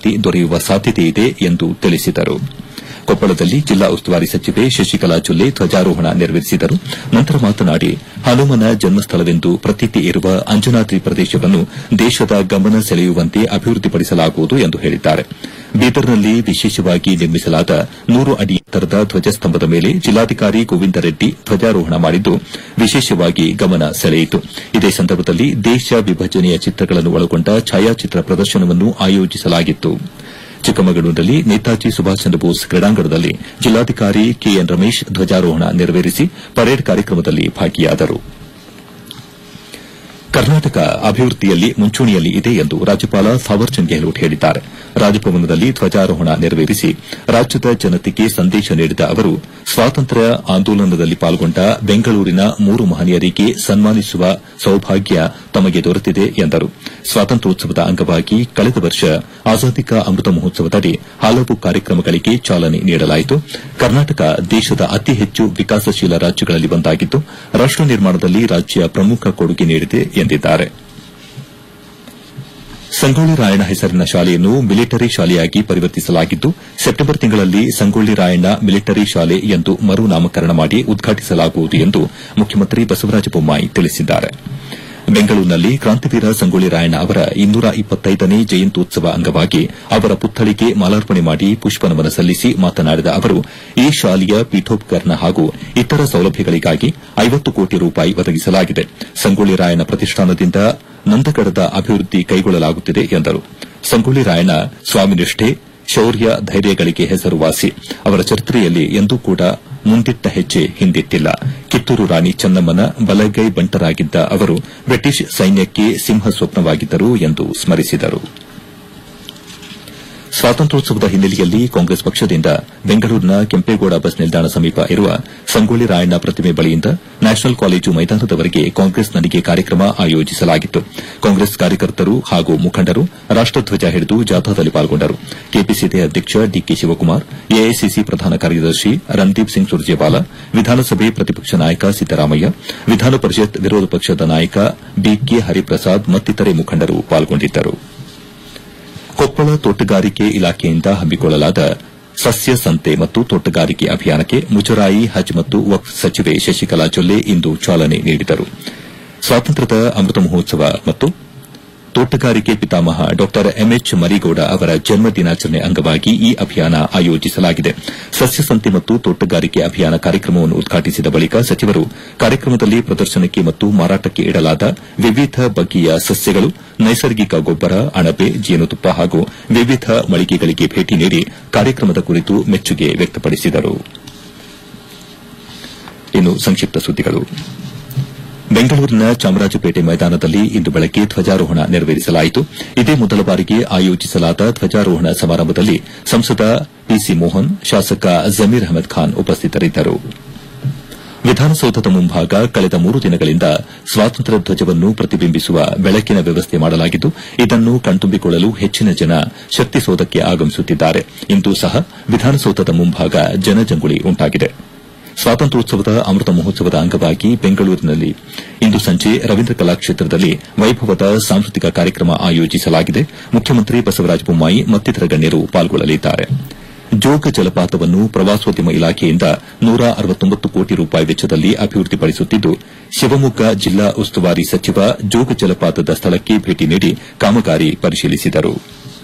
ಅಭಿವೃದ್ಧಿ ದೊರೆಯುವ ಸಾಧ್ಯತೆಯಿದೆ ಎಂದು ತಿಳಿಸಿದರು ಕೊಪ್ಪಳದಲ್ಲಿ ಜಿಲ್ಲಾ ಉಸ್ತುವಾರಿ ಸಚಿವೆ ಶಶಿಕಲಾ ಜೊಲ್ಲೆ ಧ್ವಜಾರೋಹಣ ನೆರವೇರಿಸಿದರು ನಂತರ ಮಾತನಾಡಿ ಹನುಮನ ಜನ್ಮಸ್ಥಳವೆಂದು ಪ್ರತೀತಿ ಇರುವ ಅಂಜನಾದ್ರಿ ಪ್ರದೇಶವನ್ನು ದೇಶದ ಗಮನ ಸೆಳೆಯುವಂತೆ ಅಭಿವೃದ್ಧಿಪಡಿಸಲಾಗುವುದು ಎಂದು ಹೇಳಿದ್ದಾರೆ ಬೀದರ್ನಲ್ಲಿ ವಿಶೇಷವಾಗಿ ನಿರ್ಮಿಸಲಾದ ನೂರು ಅಡಿ ಎತ್ತರದ ಧ್ವಜಸ್ತಂಭದ ಮೇಲೆ ಜಿಲ್ಲಾಧಿಕಾರಿ ಗೋವಿಂದ ರೆಡ್ಡಿ ಧ್ವಜಾರೋಹಣ ಮಾಡಿದ್ದು ವಿಶೇಷವಾಗಿ ಗಮನ ಸೆಳೆಯಿತು ಇದೇ ಸಂದರ್ಭದಲ್ಲಿ ದೇಶ ವಿಭಜನೆಯ ಚಿತ್ರಗಳನ್ನು ಒಳಗೊಂಡ ಛಾಯಾಚಿತ್ರ ಪ್ರದರ್ಶನವನ್ನು ಆಯೋಜಿಸಲಾಗಿತ್ತು ಚಿಕ್ಕಮಗಳೂರಿನಲ್ಲಿ ನೇತಾಜಿ ಸುಭಾಷ್ ಚಂದ್ರ ಬೋಸ್ ಕ್ರೀಡಾಂಗಣದಲ್ಲಿ ಜಿಲ್ಲಾಧಿಕಾರಿ ಕೆಎನ್ ರಮೇಶ್ ಧ್ವಜಾರೋಹಣ ನೆರವೇರಿಸಿ ಪರೇಡ್ ಕಾರ್ಯಕ್ರಮದಲ್ಲಿ ಭಾಗಿಯಾದರು ಕರ್ನಾಟಕ ಅಭಿವೃದ್ಧಿಯಲ್ಲಿ ಮುಂಚೂಣಿಯಲ್ಲಿ ಇದೆ ಎಂದು ರಾಜ್ಯಪಾಲ ಥಾವರ್ಚಂದ್ ಗೆಹ್ಲೋಟ್ ಹೇಳಿದ್ದಾರೆ ರಾಜಭವನದಲ್ಲಿ ಧ್ವಜಾರೋಹಣ ನೆರವೇರಿಸಿ ರಾಜ್ಯದ ಜನತೆಗೆ ಸಂದೇಶ ನೀಡಿದ ಅವರು ಸ್ವಾತಂತ್ರ್ಯ ಆಂದೋಲನದಲ್ಲಿ ಪಾಲ್ಗೊಂಡ ಬೆಂಗಳೂರಿನ ಮೂರು ಮಹನೀಯರಿಗೆ ಸನ್ಮಾನಿಸುವ ಸೌಭಾಗ್ಯ ತಮಗೆ ದೊರೆತಿದೆ ಎಂದರು ಸ್ವಾತಂತ್ರ್ಯೋತ್ಸವದ ಅಂಗವಾಗಿ ಕಳೆದ ವರ್ಷ ಆಜಾದಿ ಕಾ ಅಮೃತ ಮಹೋತ್ಸವದಡಿ ಹಲವು ಕಾರ್ಯಕ್ರಮಗಳಿಗೆ ಚಾಲನೆ ನೀಡಲಾಯಿತು ಕರ್ನಾಟಕ ದೇಶದ ಅತಿ ಹೆಚ್ಚು ವಿಕಾಸಶೀಲ ರಾಜ್ಯಗಳಲ್ಲಿ ಒಂದಾಗಿದ್ದು ರಾಷ್ಟ ನಿರ್ಮಾಣದಲ್ಲಿ ರಾಜ್ಯ ಪ್ರಮುಖ ಕೊಡುಗೆ ನೀಡಿದೆ ಎಂದಿದ್ದಾರೆ ಸಂಗೊಳ್ಳಿ ರಾಯಣ್ಣ ಹೆಸರಿನ ಶಾಲೆಯನ್ನು ಮಿಲಿಟರಿ ಶಾಲೆಯಾಗಿ ಪರಿವರ್ತಿಸಲಾಗಿದ್ದು ಸೆಪ್ಟೆಂಬರ್ ತಿಂಗಳಲ್ಲಿ ಸಂಗೊಳ್ಳಿ ರಾಯಣ್ಣ ಮಿಲಿಟರಿ ಶಾಲೆ ಎಂದು ಮರು ನಾಮಕರಣ ಮಾಡಿ ಉದ್ಘಾಟಿಸಲಾಗುವುದು ಎಂದು ಮುಖ್ಯಮಂತ್ರಿ ಬಸವರಾಜ ಬೊಮ್ಮಾಯಿ ತಿಳಿಸಿದ್ದಾರೆ ಬೆಂಗಳೂರಿನಲ್ಲಿ ಕ್ರಾಂತಿವೀರ ಸಂಗೊಳ್ಳಿ ರಾಯಣ್ಣ ಅವರ ಇನ್ನೂರ ಇಪ್ಪತ್ತೈದನೇ ಜಯಂತ್ಯೋತ್ಸವ ಅಂಗವಾಗಿ ಅವರ ಪುತ್ಥಳಿಗೆ ಮಾಲಾರ್ಪಣೆ ಮಾಡಿ ಪುಷ್ಪನಮನ ಸಲ್ಲಿಸಿ ಮಾತನಾಡಿದ ಅವರು ಈ ಶಾಲೆಯ ಪೀಠೋಪಕರಣ ಹಾಗೂ ಇತರ ಸೌಲಭ್ಯಗಳಿಗಾಗಿ ಐವತ್ತು ಕೋಟಿ ರೂಪಾಯಿ ಒದಗಿಸಲಾಗಿದೆ ಸಂಗೊಳ್ಳಿ ರಾಯಣ್ಣ ಪ್ರತಿಷ್ಠಾನದಿಂದ ನಂದಗಡದ ಅಭಿವೃದ್ಧಿ ಕೈಗೊಳ್ಳಲಾಗುತ್ತಿದೆ ಎಂದರು ಸಂಗೊಳ್ಳಿ ರಾಯಣ್ಣ ಸ್ವಾಮಿನಿಷ್ಠೆ ಶೌರ್ಯ ಧೈರ್ಯಗಳಿಗೆ ಹೆಸರುವಾಸಿ ಅವರ ಚರಿತ್ರೆಯಲ್ಲಿ ಎಂದೂ ಕೂಡ ಮುಂದಿಟ್ಟ ಹೆಜ್ಜೆ ಹಿಂದಿಟ್ಟಿಲ್ಲ ಕಿತ್ತೂರು ರಾಣಿ ಚೆನ್ನಮ್ಮನ ಬಲಗೈ ಬಂಟರಾಗಿದ್ದ ಅವರು ಬ್ರಿಟಿಷ್ ಸೈನ್ಯಕ್ಕೆ ಸಿಂಹ ಸ್ವಪ್ನವಾಗಿದ್ದರು ಎಂದು ಸ್ಮರಿಸಿದರು ಸ್ವಾತಂತ್ರ್ಯೋತ್ಸವದ ಹಿನ್ನೆಲೆಯಲ್ಲಿ ಕಾಂಗ್ರೆಸ್ ಪಕ್ಷದಿಂದ ಬೆಂಗಳೂರಿನ ಕೆಂಪೇಗೌಡ ಬಸ್ ನಿಲ್ದಾಣ ಸಮೀಪ ಇರುವ ಸಂಗೊಳ್ಳಿ ರಾಯಣ್ಣ ಪ್ರತಿಮೆ ಬಳಿಯಿಂದ ನ್ಯಾಷನಲ್ ಕಾಲೇಜು ಮೈದಾನದವರೆಗೆ ಕಾಂಗ್ರೆಸ್ ನಡಿಗೆ ಕಾರ್ಯಕ್ರಮ ಆಯೋಜಿಸಲಾಗಿತ್ತು ಕಾಂಗ್ರೆಸ್ ಕಾರ್ಯಕರ್ತರು ಹಾಗೂ ಮುಖಂಡರು ರಾಷ್ಟಧ್ವಜ ಹಿಡಿದು ಜಾಥಾದಲ್ಲಿ ಪಾಲ್ಗೊಂಡರು ಕೆಪಿಸಿಸಿ ಅಧ್ಯಕ್ಷ ಡಿಕೆ ಶಿವಕುಮಾರ್ ಎಐಸಿಸಿ ಪ್ರಧಾನ ಕಾರ್ಯದರ್ಶಿ ರಣದೀಪ್ ಸಿಂಗ್ ಸುರ್ಜೇವಾಲಾ ವಿಧಾನಸಭೆ ಪ್ರತಿಪಕ್ಷ ನಾಯಕ ಸಿದ್ದರಾಮಯ್ಯ ವಿಧಾನ ಪರಿಷತ್ ವಿರೋಧ ಪಕ್ಷದ ನಾಯಕ ಬಿಕೆ ಹರಿಪ್ರಸಾದ್ ಮತ್ತಿತರೆ ಮುಖಂಡರು ಪಾಲ್ಗೊಂಡಿದ್ದರು ಕೊಪ್ಪಳ ತೋಟಗಾರಿಕೆ ಇಲಾಖೆಯಿಂದ ಹಮ್ಮಿಕೊಳ್ಳಲಾದ ಸಸ್ಯ ಸಂತೆ ಮತ್ತು ತೋಟಗಾರಿಕೆ ಅಭಿಯಾನಕ್ಕೆ ಮುಜರಾಯಿ ಹಜ್ ಮತ್ತು ವಕ್ಫ್ ಸಚಿವೆ ಶಶಿಕಲಾ ಜೊಲ್ಲೆ ಇಂದು ಚಾಲನೆ ನೀಡಿದರು ಸ್ವಾತಂತ್ರ್ಯದ ಅಮೃತ ಮಹೋತ್ಸವ ಮತ್ತು ತೋಟಗಾರಿಕೆ ಪಿತಾಮಹ ಡಾ ಎಂಎಚ್ ಮರಿಗೌಡ ಅವರ ಜನ್ಮ ದಿನಾಚರಣೆ ಅಂಗವಾಗಿ ಈ ಅಭಿಯಾನ ಆಯೋಜಿಸಲಾಗಿದೆ ಸಸ್ಯ ಸಂತೆ ಮತ್ತು ತೋಟಗಾರಿಕೆ ಅಭಿಯಾನ ಕಾರ್ಯಕ್ರಮವನ್ನು ಉದ್ಘಾಟಿಸಿದ ಬಳಿಕ ಸಚಿವರು ಕಾರ್ಯಕ್ರಮದಲ್ಲಿ ಪ್ರದರ್ಶನಕ್ಕೆ ಮತ್ತು ಮಾರಾಟಕ್ಕೆ ಇಡಲಾದ ವಿವಿಧ ಬಗೆಯ ಸಸ್ಯಗಳು ನೈಸರ್ಗಿಕ ಗೊಬ್ಬರ ಅಣಬೆ ಜೇನುತುಪ್ಪ ಹಾಗೂ ವಿವಿಧ ಮಳಿಗೆಗಳಿಗೆ ಭೇಟಿ ನೀಡಿ ಕಾರ್ಯಕ್ರಮದ ಕುರಿತು ಮೆಚ್ಚುಗೆ ವ್ಯಕ್ತಪಡಿಸಿದರು ಇನ್ನು ಸಂಕ್ಷಿಪ್ತ ಸುದ್ದಿಗಳು ಬೆಂಗಳೂರಿನ ಚಾಮರಾಜಪೇಟೆ ಮೈದಾನದಲ್ಲಿ ಇಂದು ಬೆಳಗ್ಗೆ ಧ್ವಜಾರೋಹಣ ನೆರವೇರಿಸಲಾಯಿತು ಇದೇ ಮೊದಲ ಬಾರಿಗೆ ಆಯೋಜಿಸಲಾದ ಧ್ವಜಾರೋಹಣ ಸಮಾರಂಭದಲ್ಲಿ ಸಂಸದ ಪಿಸಿ ಮೋಹನ್ ಶಾಸಕ ಜಮೀರ್ ಅಹಮದ್ ಖಾನ್ ಉಪಸ್ಥಿತರಿದ್ದರು ವಿಧಾನಸೌಧದ ಮುಂಭಾಗ ಕಳೆದ ಮೂರು ದಿನಗಳಿಂದ ಸ್ವಾತಂತ್ರ್ಯ ಧ್ವಜವನ್ನು ಪ್ರತಿಬಿಂಬಿಸುವ ಬೆಳಕಿನ ವ್ಯವಸ್ಥೆ ಮಾಡಲಾಗಿದ್ದು ಇದನ್ನು ಕಣ್ತುಂಬಿಕೊಳ್ಳಲು ಹೆಚ್ಚಿನ ಜನ ಶಕ್ತಿಸೌಧಕ್ಕೆ ಆಗಮಿಸುತ್ತಿದ್ದಾರೆ ಇಂದು ಸಹ ವಿಧಾನಸೌಧದ ಮುಂಭಾಗ ಜನಜಂಗುಳಿ ಉಂಟಾಗಿದೆ ಸ್ವಾತಂತ್ರ್ಯೋತ್ಸವದ ಅಮೃತ ಮಹೋತ್ಸವದ ಅಂಗವಾಗಿ ಬೆಂಗಳೂರಿನಲ್ಲಿ ಇಂದು ಸಂಜೆ ರವೀಂದ್ರ ಕಲಾಕ್ಷೇತ್ರದಲ್ಲಿ ವೈಭವದ ಸಾಂಸ್ಕೃತಿಕ ಕಾರ್ಯಕ್ರಮ ಆಯೋಜಿಸಲಾಗಿದೆ ಮುಖ್ಯಮಂತ್ರಿ ಬಸವರಾಜ ಬೊಮ್ಮಾಯಿ ಮತ್ತಿತರ ಗಣ್ಯರು ಪಾಲ್ಗೊಳ್ಳಲಿದ್ದಾರೆ ಜೋಗ ಜಲಪಾತವನ್ನು ಪ್ರವಾಸೋದ್ಯಮ ಇಲಾಖೆಯಿಂದ ನೂರ ಅರವತ್ತೊಂಬತ್ತು ಕೋಟಿ ರೂಪಾಯಿ ವೆಚ್ಚದಲ್ಲಿ ಅಭಿವೃದ್ಧಿಪಡಿಸುತ್ತಿದ್ದು ಶಿವಮೊಗ್ಗ ಜಿಲ್ಲಾ ಉಸ್ತುವಾರಿ ಸಚಿವ ಜೋಗ ಜಲಪಾತದ ಸ್ಥಳಕ್ಕೆ ಭೇಟಿ ನೀಡಿ ಕಾಮಗಾರಿ ಪರಿಶೀಲಿಸಿದರು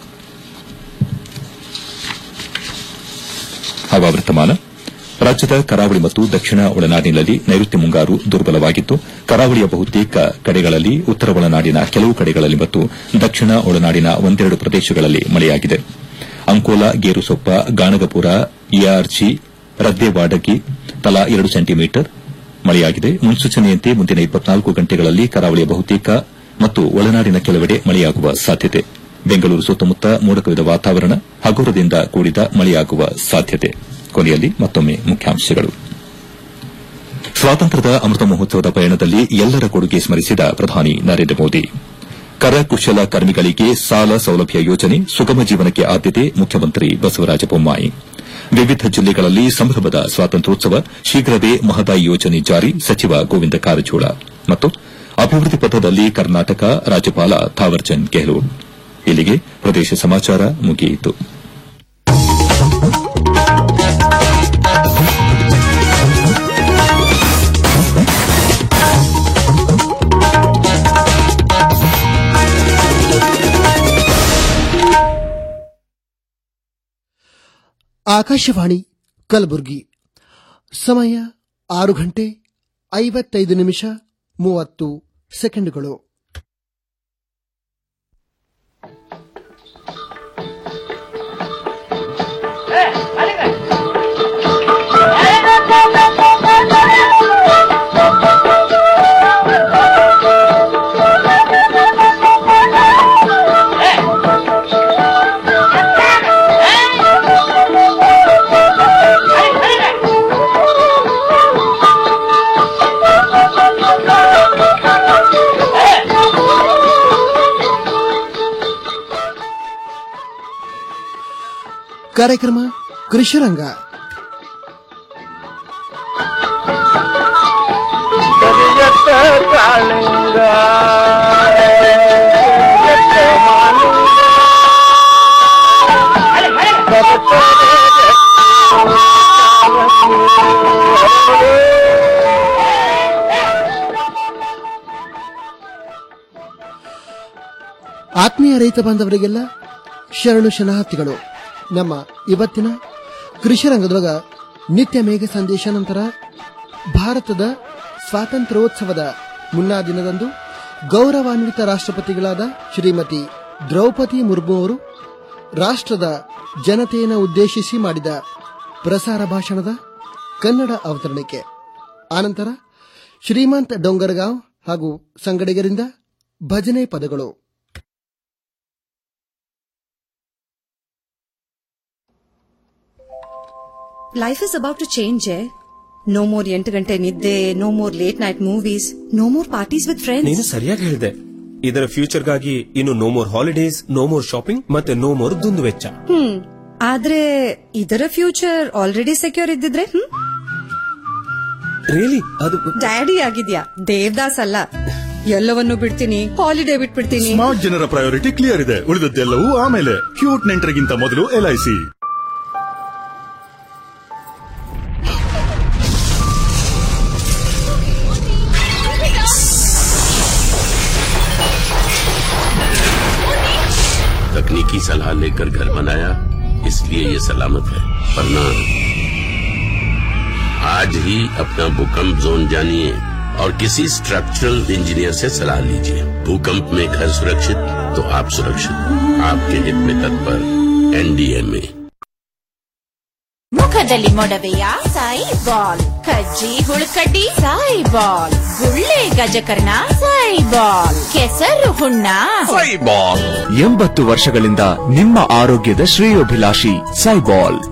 ಹವಾವರ್ತಮಾನ ರಾಜ್ಯದ ಕರಾವಳಿ ಮತ್ತು ದಕ್ಷಿಣ ಒಳನಾಡಿನಲ್ಲಿ ನೈಋತ್ಯ ಮುಂಗಾರು ದುರ್ಬಲವಾಗಿದ್ದು ಕರಾವಳಿಯ ಬಹುತೇಕ ಕಡೆಗಳಲ್ಲಿ ಉತ್ತರ ಒಳನಾಡಿನ ಕೆಲವು ಕಡೆಗಳಲ್ಲಿ ಮತ್ತು ದಕ್ಷಿಣ ಒಳನಾಡಿನ ಒಂದೆರಡು ಪ್ರದೇಶಗಳಲ್ಲಿ ಮಳೆಯಾಗಿದೆ ಅಂಕೋಲಾ ಗೇರುಸೊಪ್ಪ ಗಾಣಗಪುರ ಎಆರ್ಜಿ ರದ್ದೇವಾಡಗಿ ತಲಾ ಎರಡು ಸೆಂಟಿಮೀಟರ್ ಮಳೆಯಾಗಿದೆ ಮುನ್ಸೂಚನೆಯಂತೆ ಮುಂದಿನ ಇಪ್ಪತ್ನಾಲ್ಕು ಗಂಟೆಗಳಲ್ಲಿ ಕರಾವಳಿಯ ಬಹುತೇಕ ಮತ್ತು ಒಳನಾಡಿನ ಕೆಲವೆಡೆ ಮಳೆಯಾಗುವ ಸಾಧ್ಯತೆ ಬೆಂಗಳೂರು ಸುತ್ತಮುತ್ತ ಮೋಡಕವಿದ ವಾತಾವರಣ ಹಗುರದಿಂದ ಕೂಡಿದ ಮಳೆಯಾಗುವ ಸಾಧ್ಯತೆ ಕೊನೆಯಲ್ಲಿ ಮತ್ತೊಮ್ಮೆ ಮುಖ್ಯಾಂಶಗಳು ಸ್ವಾತಂತ್ರ್ಯದ ಅಮೃತ ಮಹೋತ್ಸವದ ಪಯಣದಲ್ಲಿ ಎಲ್ಲರ ಕೊಡುಗೆ ಸ್ಮರಿಸಿದ ಪ್ರಧಾನಿ ನರೇಂದ್ರ ಮೋದಿ ಕರಕುಶಲ ಕರ್ಮಿಗಳಿಗೆ ಸಾಲ ಸೌಲಭ್ಯ ಯೋಜನೆ ಸುಗಮ ಜೀವನಕ್ಕೆ ಆದ್ಯತೆ ಮುಖ್ಯಮಂತ್ರಿ ಬಸವರಾಜ ಬೊಮ್ಮಾಯಿ ವಿವಿಧ ಜಿಲ್ಲೆಗಳಲ್ಲಿ ಸಂಭ್ರಮದ ಸ್ವಾತಂತ್ರ್ಯೋತ್ಸವ ಶೀಘ್ರವೇ ಮಹದಾಯಿ ಯೋಜನೆ ಜಾರಿ ಸಚಿವ ಗೋವಿಂದ ಕಾರಜೋಳ ಮತ್ತು ಅಭಿವೃದ್ಧಿ ಪಥದಲ್ಲಿ ಕರ್ನಾಟಕ ರಾಜ್ಯಪಾಲ ಥಾವರ್ಚಂದ್ ಗೆಹ್ಲೋಟ್ ಇಲ್ಲಿಗೆ ಪ್ರದೇಶ ಸಮಾಚಾರ ಮುಗಿಯಿತು ಆಕಾಶವಾಣಿ ಕಲಬುರಗಿ ಸಮಯ ಆರು ಗಂಟೆ ಐವತ್ತೈದು ನಿಮಿಷ ಮೂವತ್ತು ಸೆಕೆಂಡುಗಳು ಕಾರ್ಯಕ್ರಮ ಕೃಷಿರಂಗ ಕರಿಯತ್ತ ಕಾಳಿಂಗ ಎತ್ತ ಮಾಲಿಂಗ ಆತ್ಮೀಯ ರೈತ ಬಾಂಧವರಿಗೆಲ್ಲ ಶರಣು ಶರಣಾರ್ಥಿಗಳು ನಮ್ಮ ಇವತ್ತಿನ ಕೃಷಿ ರಂಗದೊಳಗ ನಿತ್ಯ ಮೇಘ ಸಂದೇಶ ನಂತರ ಭಾರತದ ಸ್ವಾತಂತ್ರ್ಯೋತ್ಸವದ ಮುನ್ನಾ ದಿನದಂದು ಗೌರವಾನ್ವಿತ ರಾಷ್ಟ್ರಪತಿಗಳಾದ ಶ್ರೀಮತಿ ದ್ರೌಪದಿ ಮುರ್ಮು ಅವರು ರಾಷ್ಟ್ರದ ಜನತೆಯನ್ನು ಉದ್ದೇಶಿಸಿ ಮಾಡಿದ ಪ್ರಸಾರ ಭಾಷಣದ ಕನ್ನಡ ಅವತರಣಿಕೆ ಆನಂತರ ಶ್ರೀಮಂತ್ ಡೊಂಗರಗಾಂವ್ ಹಾಗೂ ಸಂಗಡಿಗರಿಂದ ಭಜನೆ ಪದಗಳು life is about to change no more ಎಂಟು ಗಂಟೆ ನಿದ್ದೆ no more late night movies no more parties with ನೀನು ಫ್ರೆಂಡ್ಸ್ ಸರಿಯಾಗಿ ಹೇಳಿದೆ ಇದರ ಫ್ಯೂಚರ್ಗಾಗಿ ಇನ್ನು no more holidays no more shopping ಮತ್ತೆ ನೋ ಮೋರ್ ದುಂದು ವೆಚ್ಚ ಹ್ಮ್ ಆದ್ರೆ ಇದರ ಫ್ಯೂಚರ್ ಆಲ್ರೆಡಿ ಸೆಕ್ಯೂರ್ ಇದ್ದಿದ್ರೆ ಹ್ಮ್ ರಿಯಲಿ ಅದು ಡ್ಯಾಡಿ ಆಗಿದ್ಯಾ ದೇವದಾಸ್ ಅಲ್ಲ ಎಲ್ಲವನ್ನೂ ಬಿಡ್ತೀನಿ ಹಾಲಿಡೇ ಬಿಟ್ಬಿಡ್ತೀನಿ ಸ್ಮಾರ್ಟ್ ಜನರ ಪ್ರಯಾರಿಟಿ ಕ್ಲಿಯರ್ ಇದೆ ಉಳಿದದ್ದೆಲ್ಲವೂ ಆಮೇಲೆ ಕ್ಯೂಟ್ ನೆಂಟರಿಗಿಂತ ಮೊದಲು ಎಲ್ಐಸಿ तकनीकी सलाह लेकर घर बनाया इसलिए ये सलामत है वरना आज ही अपना भूकंप जोन जानिए और किसी स्ट्रक्चरल इंजीनियर से सलाह लीजिए भूकंप में घर सुरक्षित तो आप सुरक्षित आपके हित में तत्पर एनडीएमए ಮುಖದಲ್ಲಿ ಮೊಡವೆಯ ಸಾಯಿ ಬಾಲ್ ಕಜ್ಜಿ ಹುಳುಕಡ್ಡಿ ಸಾಯಿ ಬಾಲ್ ಗುಳ್ಳೆ ಗಜಕರ್ಣ ಸಾಯಿ ಬಾಲ್ ಕೆಸರು ಹುಣ್ಣ ಎಂಬತ್ತು ವರ್ಷಗಳಿಂದ ನಿಮ್ಮ ಆರೋಗ್ಯದ ಶ್ರೇಯೋಭಿಲಾಷಿ ಸೈಬಾಲ್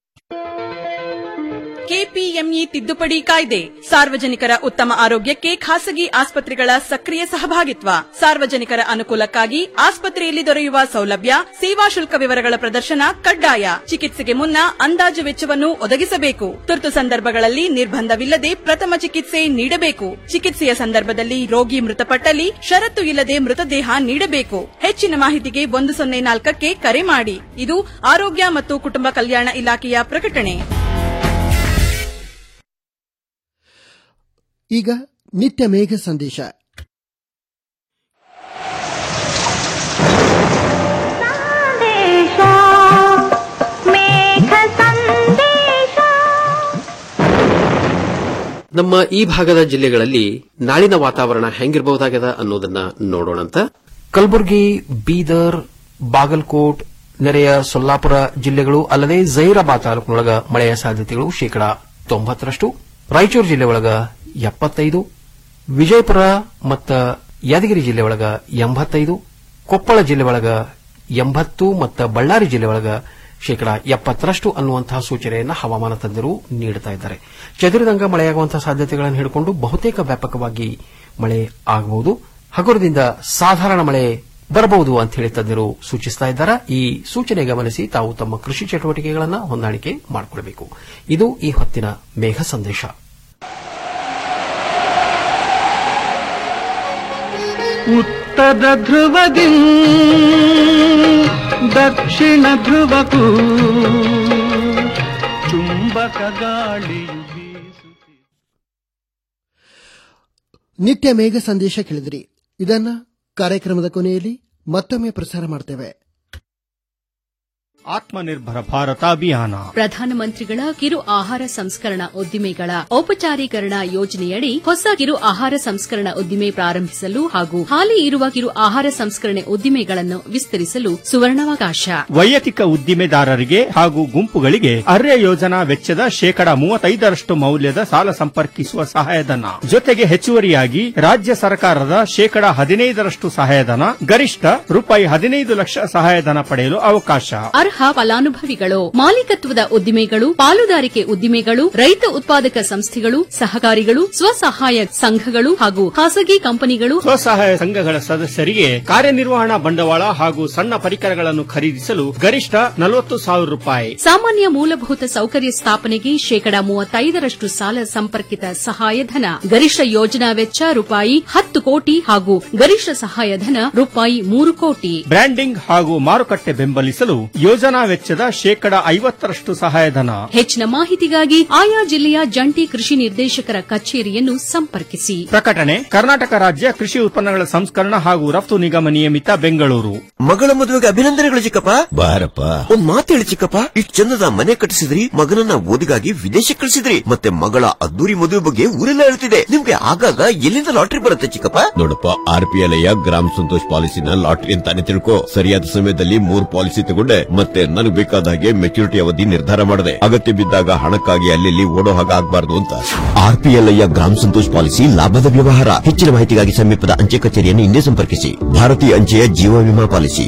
ಕೆಪಿಎಂಇ ತಿದ್ದುಪಡಿ ಕಾಯ್ದೆ ಸಾರ್ವಜನಿಕರ ಉತ್ತಮ ಆರೋಗ್ಯಕ್ಕೆ ಖಾಸಗಿ ಆಸ್ಪತ್ರೆಗಳ ಸಕ್ರಿಯ ಸಹಭಾಗಿತ್ವ ಸಾರ್ವಜನಿಕರ ಅನುಕೂಲಕ್ಕಾಗಿ ಆಸ್ಪತ್ರೆಯಲ್ಲಿ ದೊರೆಯುವ ಸೌಲಭ್ಯ ಸೇವಾ ಶುಲ್ಕ ವಿವರಗಳ ಪ್ರದರ್ಶನ ಕಡ್ಡಾಯ ಚಿಕಿತ್ಸೆಗೆ ಮುನ್ನ ಅಂದಾಜು ವೆಚ್ಚವನ್ನು ಒದಗಿಸಬೇಕು ತುರ್ತು ಸಂದರ್ಭಗಳಲ್ಲಿ ನಿರ್ಬಂಧವಿಲ್ಲದೆ ಪ್ರಥಮ ಚಿಕಿತ್ಸೆ ನೀಡಬೇಕು ಚಿಕಿತ್ಸೆಯ ಸಂದರ್ಭದಲ್ಲಿ ರೋಗಿ ಮೃತಪಟ್ಟಲ್ಲಿ ಷರತ್ತು ಇಲ್ಲದೆ ಮೃತದೇಹ ನೀಡಬೇಕು ಹೆಚ್ಚಿನ ಮಾಹಿತಿಗೆ ಒಂದು ಸೊನ್ನೆ ನಾಲ್ಕಕ್ಕೆ ಕರೆ ಮಾಡಿ ಇದು ಆರೋಗ್ಯ ಮತ್ತು ಕುಟುಂಬ ಕಲ್ಯಾಣ ಇಲಾಖೆಯ ಪ್ರಕಟಣೆ ಈಗ ನಿತ್ಯ ಮೇಘ ಸಂದೇಶ ನಮ್ಮ ಈ ಭಾಗದ ಜಿಲ್ಲೆಗಳಲ್ಲಿ ನಾಳಿನ ವಾತಾವರಣ ಹೆಂಗಿರಬಹುದಾಗದ ಅನ್ನೋದನ್ನ ನೋಡೋಣಂತ ಕಲಬುರಗಿ ಬೀದರ್ ಬಾಗಲಕೋಟ್ ನೆರೆಯ ಸೊಲ್ಲಾಪುರ ಜಿಲ್ಲೆಗಳು ಅಲ್ಲದೆ ಜೈರಾಬಾದ್ ತಾಲೂಕಿನೊಳಗ ಮಳೆಯ ಸಾಧ್ಯತೆಗಳು ಶೇಕಡಾ ತೊಂಬತ್ತರಷ್ಟು ರಾಯಚೂರು ಜಿಲ್ಲೆ ಒಳಗ ಎಪ್ಪತ್ತೈದು ವಿಜಯಪುರ ಮತ್ತು ಯಾದಗಿರಿ ಜಿಲ್ಲೆ ಒಳಗ ಎಂಬತ್ತೈದು ಕೊಪ್ಪಳ ಜಿಲ್ಲೆ ಒಳಗ ಎಂಬತ್ತು ಮತ್ತು ಬಳ್ಳಾರಿ ಜಿಲ್ಲೆ ಒಳಗ ಶೇಕಡಾ ಎಪ್ಪತ್ತರಷ್ಟು ಅನ್ನುವಂತಹ ಸೂಚನೆಯನ್ನು ಹವಾಮಾನ ತಜ್ಞರು ನೀಡುತ್ತಾ ಇದ್ದಾರೆ ಚದುರಿದಂಗ ಮಳೆಯಾಗುವಂತಹ ಸಾಧ್ಯತೆಗಳನ್ನು ಹಿಡಿಕೊಂಡು ಬಹುತೇಕ ವ್ಯಾಪಕವಾಗಿ ಮಳೆ ಆಗಬಹುದು ಹಗುರದಿಂದ ಸಾಧಾರಣ ಮಳೆ ಬರಬಹುದು ಅಂತ ಹೇಳಿ ತಜ್ಞರು ಸೂಚಿಸ್ತಾ ಇದ್ದಾರೆ ಈ ಸೂಚನೆ ಗಮನಿಸಿ ತಾವು ತಮ್ಮ ಕೃಷಿ ಚಟುವಟಿಕೆಗಳನ್ನು ಹೊಂದಾಣಿಕೆ ಮಾಡಿಕೊಳ್ಳಬೇಕು ಇದು ಈ ಹೊತ್ತಿನ ಮೇಘ ಸಂದೇಶ ಉತ್ತರ ಉತ್ತರ ಧ್ರುವದಿ ದಕ್ಷಿಣ ಧ್ರುವಕ್ಕೂ ಚುಂಬಕ ಗಾಳಿಯು ನಿತ್ಯ ಮೇಘ ಸಂದೇಶ ಕೇಳಿದ್ರಿ ಇದನ್ನ ಕಾರ್ಯಕ್ರಮದ ಕೊನೆಯಲ್ಲಿ ಮತ್ತೊಮ್ಮೆ ಪ್ರಸಾರ ಮಾಡ್ತೇವೆ ಆತ್ಮನಿರ್ಭರ ಭಾರತ ಅಭಿಯಾನ ಪ್ರಧಾನಮಂತ್ರಿಗಳ ಕಿರು ಆಹಾರ ಸಂಸ್ಕರಣಾ ಉದ್ದಿಮೆಗಳ ಔಪಚಾರೀಕರಣ ಯೋಜನೆಯಡಿ ಹೊಸ ಕಿರು ಆಹಾರ ಸಂಸ್ಕರಣಾ ಉದ್ದಿಮೆ ಪ್ರಾರಂಭಿಸಲು ಹಾಗೂ ಹಾಲಿ ಇರುವ ಕಿರು ಆಹಾರ ಸಂಸ್ಕರಣೆ ಉದ್ದಿಮೆಗಳನ್ನು ವಿಸ್ತರಿಸಲು ಸುವರ್ಣಾವಕಾಶ ವೈಯಕ್ತಿಕ ಉದ್ದಿಮೆದಾರರಿಗೆ ಹಾಗೂ ಗುಂಪುಗಳಿಗೆ ಅರ್ಯ ಯೋಜನಾ ವೆಚ್ಚದ ಶೇಕಡ ಮೂವತ್ತೈದರಷ್ಟು ಮೌಲ್ಯದ ಸಾಲ ಸಂಪರ್ಕಿಸುವ ಸಹಾಯಧನ ಜೊತೆಗೆ ಹೆಚ್ಚುವರಿಯಾಗಿ ರಾಜ್ಯ ಸರ್ಕಾರದ ಶೇಕಡ ಹದಿನೈದರಷ್ಟು ಸಹಾಯಧನ ಗರಿಷ್ಠ ರೂಪಾಯಿ ಹದಿನೈದು ಲಕ್ಷ ಸಹಾಯಧನ ಪಡೆಯಲು ಅವಕಾಶ ಅರ್ಹ ಫಲಾನುಭವಿಗಳು ಮಾಲೀಕತ್ವದ ಉದ್ದಿಮೆಗಳು ಪಾಲುದಾರಿಕೆ ಉದ್ದಿಮೆಗಳು ರೈತ ಉತ್ಪಾದಕ ಸಂಸ್ಥೆಗಳು ಸಹಕಾರಿಗಳು ಸ್ವಸಹಾಯ ಸಂಘಗಳು ಹಾಗೂ ಖಾಸಗಿ ಕಂಪನಿಗಳು ಸ್ವಸಹಾಯ ಸಂಘಗಳ ಸದಸ್ಯರಿಗೆ ಕಾರ್ಯನಿರ್ವಹಣಾ ಬಂಡವಾಳ ಹಾಗೂ ಸಣ್ಣ ಪರಿಕರಗಳನ್ನು ಖರೀದಿಸಲು ಗರಿಷ್ಠ ನಲವತ್ತು ಸಾವಿರ ರೂಪಾಯಿ ಸಾಮಾನ್ಯ ಮೂಲಭೂತ ಸೌಕರ್ಯ ಸ್ಥಾಪನೆಗೆ ಶೇಕಡ ಮೂವತ್ತೈದರಷ್ಟು ಸಾಲ ಸಂಪರ್ಕಿತ ಸಹಾಯಧನ ಗರಿಷ್ಠ ಯೋಜನಾ ವೆಚ್ಚ ರೂಪಾಯಿ ಹತ್ತು ಕೋಟಿ ಹಾಗೂ ಗರಿಷ್ಠ ಸಹಾಯಧನ ರೂಪಾಯಿ ಮೂರು ಕೋಟಿ ಬ್ರ್ಯಾಂಡಿಂಗ್ ಹಾಗೂ ಮಾರುಕಟ್ಟೆ ಬೆಂಬಲಿಸಲು ಯೋಜನಾ ವೆಚ್ಚದ ಶೇಕಡ ಐವತ್ತರಷ್ಟು ಸಹಾಯಧನ ಹೆಚ್ಚಿನ ಮಾಹಿತಿಗಾಗಿ ಆಯಾ ಜಿಲ್ಲೆಯ ಜಂಟಿ ಕೃಷಿ ನಿರ್ದೇಶಕರ ಕಚೇರಿಯನ್ನು ಸಂಪರ್ಕಿಸಿ ಪ್ರಕಟಣೆ ಕರ್ನಾಟಕ ರಾಜ್ಯ ಕೃಷಿ ಉತ್ಪನ್ನಗಳ ಸಂಸ್ಕರಣ ಹಾಗೂ ರಫ್ತು ನಿಗಮ ನಿಯಮಿತ ಬೆಂಗಳೂರು ಮಗಳ ಮದುವೆಗೆ ಅಭಿನಂದನೆಗಳು ಚಿಕ್ಕಪ್ಪ ಬಾರಪ್ಪ ಒಂದ್ ಮಾತು ಹೇಳಿ ಚಿಕ್ಕಪ್ಪ ಇಷ್ಟು ಚಂದದ ಮನೆ ಕಟ್ಟಿಸಿದ್ರಿ ಮಗನನ್ನ ಓದಿಗಾಗಿ ವಿದೇಶಕ್ಕೆ ಕಳಿಸಿದ್ರಿ ಮತ್ತೆ ಮಗಳ ಅದ್ದೂರಿ ಮದುವೆ ಬಗ್ಗೆ ಊರೆಲ್ಲ ಹೇಳ್ತಿದೆ ನಿಮ್ಗೆ ಆಗಾಗ ಎಲ್ಲಿಂದ ಲಾಟ್ರಿ ಬರುತ್ತೆ ಚಿಕ್ಕಪ್ಪ ನೋಡಪ್ಪ ಆರ್ ಪಿ ಎಲ್ ಗ್ರಾಮ ಸಂತೋಷ್ ಪಾಲಿಸಿನ ಲಾಟ್ರಿ ಅಂತಾನೆ ತಿಳ್ಕೊ ಸರಿಯಾದ ಸಮಯದಲ್ಲಿ ಮೂರ್ ಪಾಲಿಸಿ ತಗೊಂಡೆ ಮತ್ತೆ ನನಗೆ ಬೇಕಾದ ಹಾಗೆ ಮೆಚುರಿಟಿ ಅವಧಿ ನಿರ್ಧಾರ ಮಾಡಿದೆ ಅಗತ್ಯ ಬಿದ್ದಾಗ ಹಣಕ್ಕಾಗಿ ಅಲ್ಲಿ ಓಡೋ ಹಾಗೆ ಆಗ್ಬಾರ್ದು ಅಂತ ಆರ್ ಪಿ ಎಲ್ ಗ್ರಾಮ ಸಂತೋಷ್ ಪಾಲಿಸಿ ಲಾಭದ ವ್ಯವಹಾರ ಹೆಚ್ಚಿನ ಮಾಹಿತಿಗಾಗಿ ಸಮೀಪದ ಅಂಚೆ ಕಚೇರಿಯನ್ನು ಹಿಂದೆ ಸಂಪರ್ಕಿಸಿ ಭಾರತೀಯ ಅಂಚೆಯ ಜೀವ ವಿಮಾ ಪಾಲಿಸಿ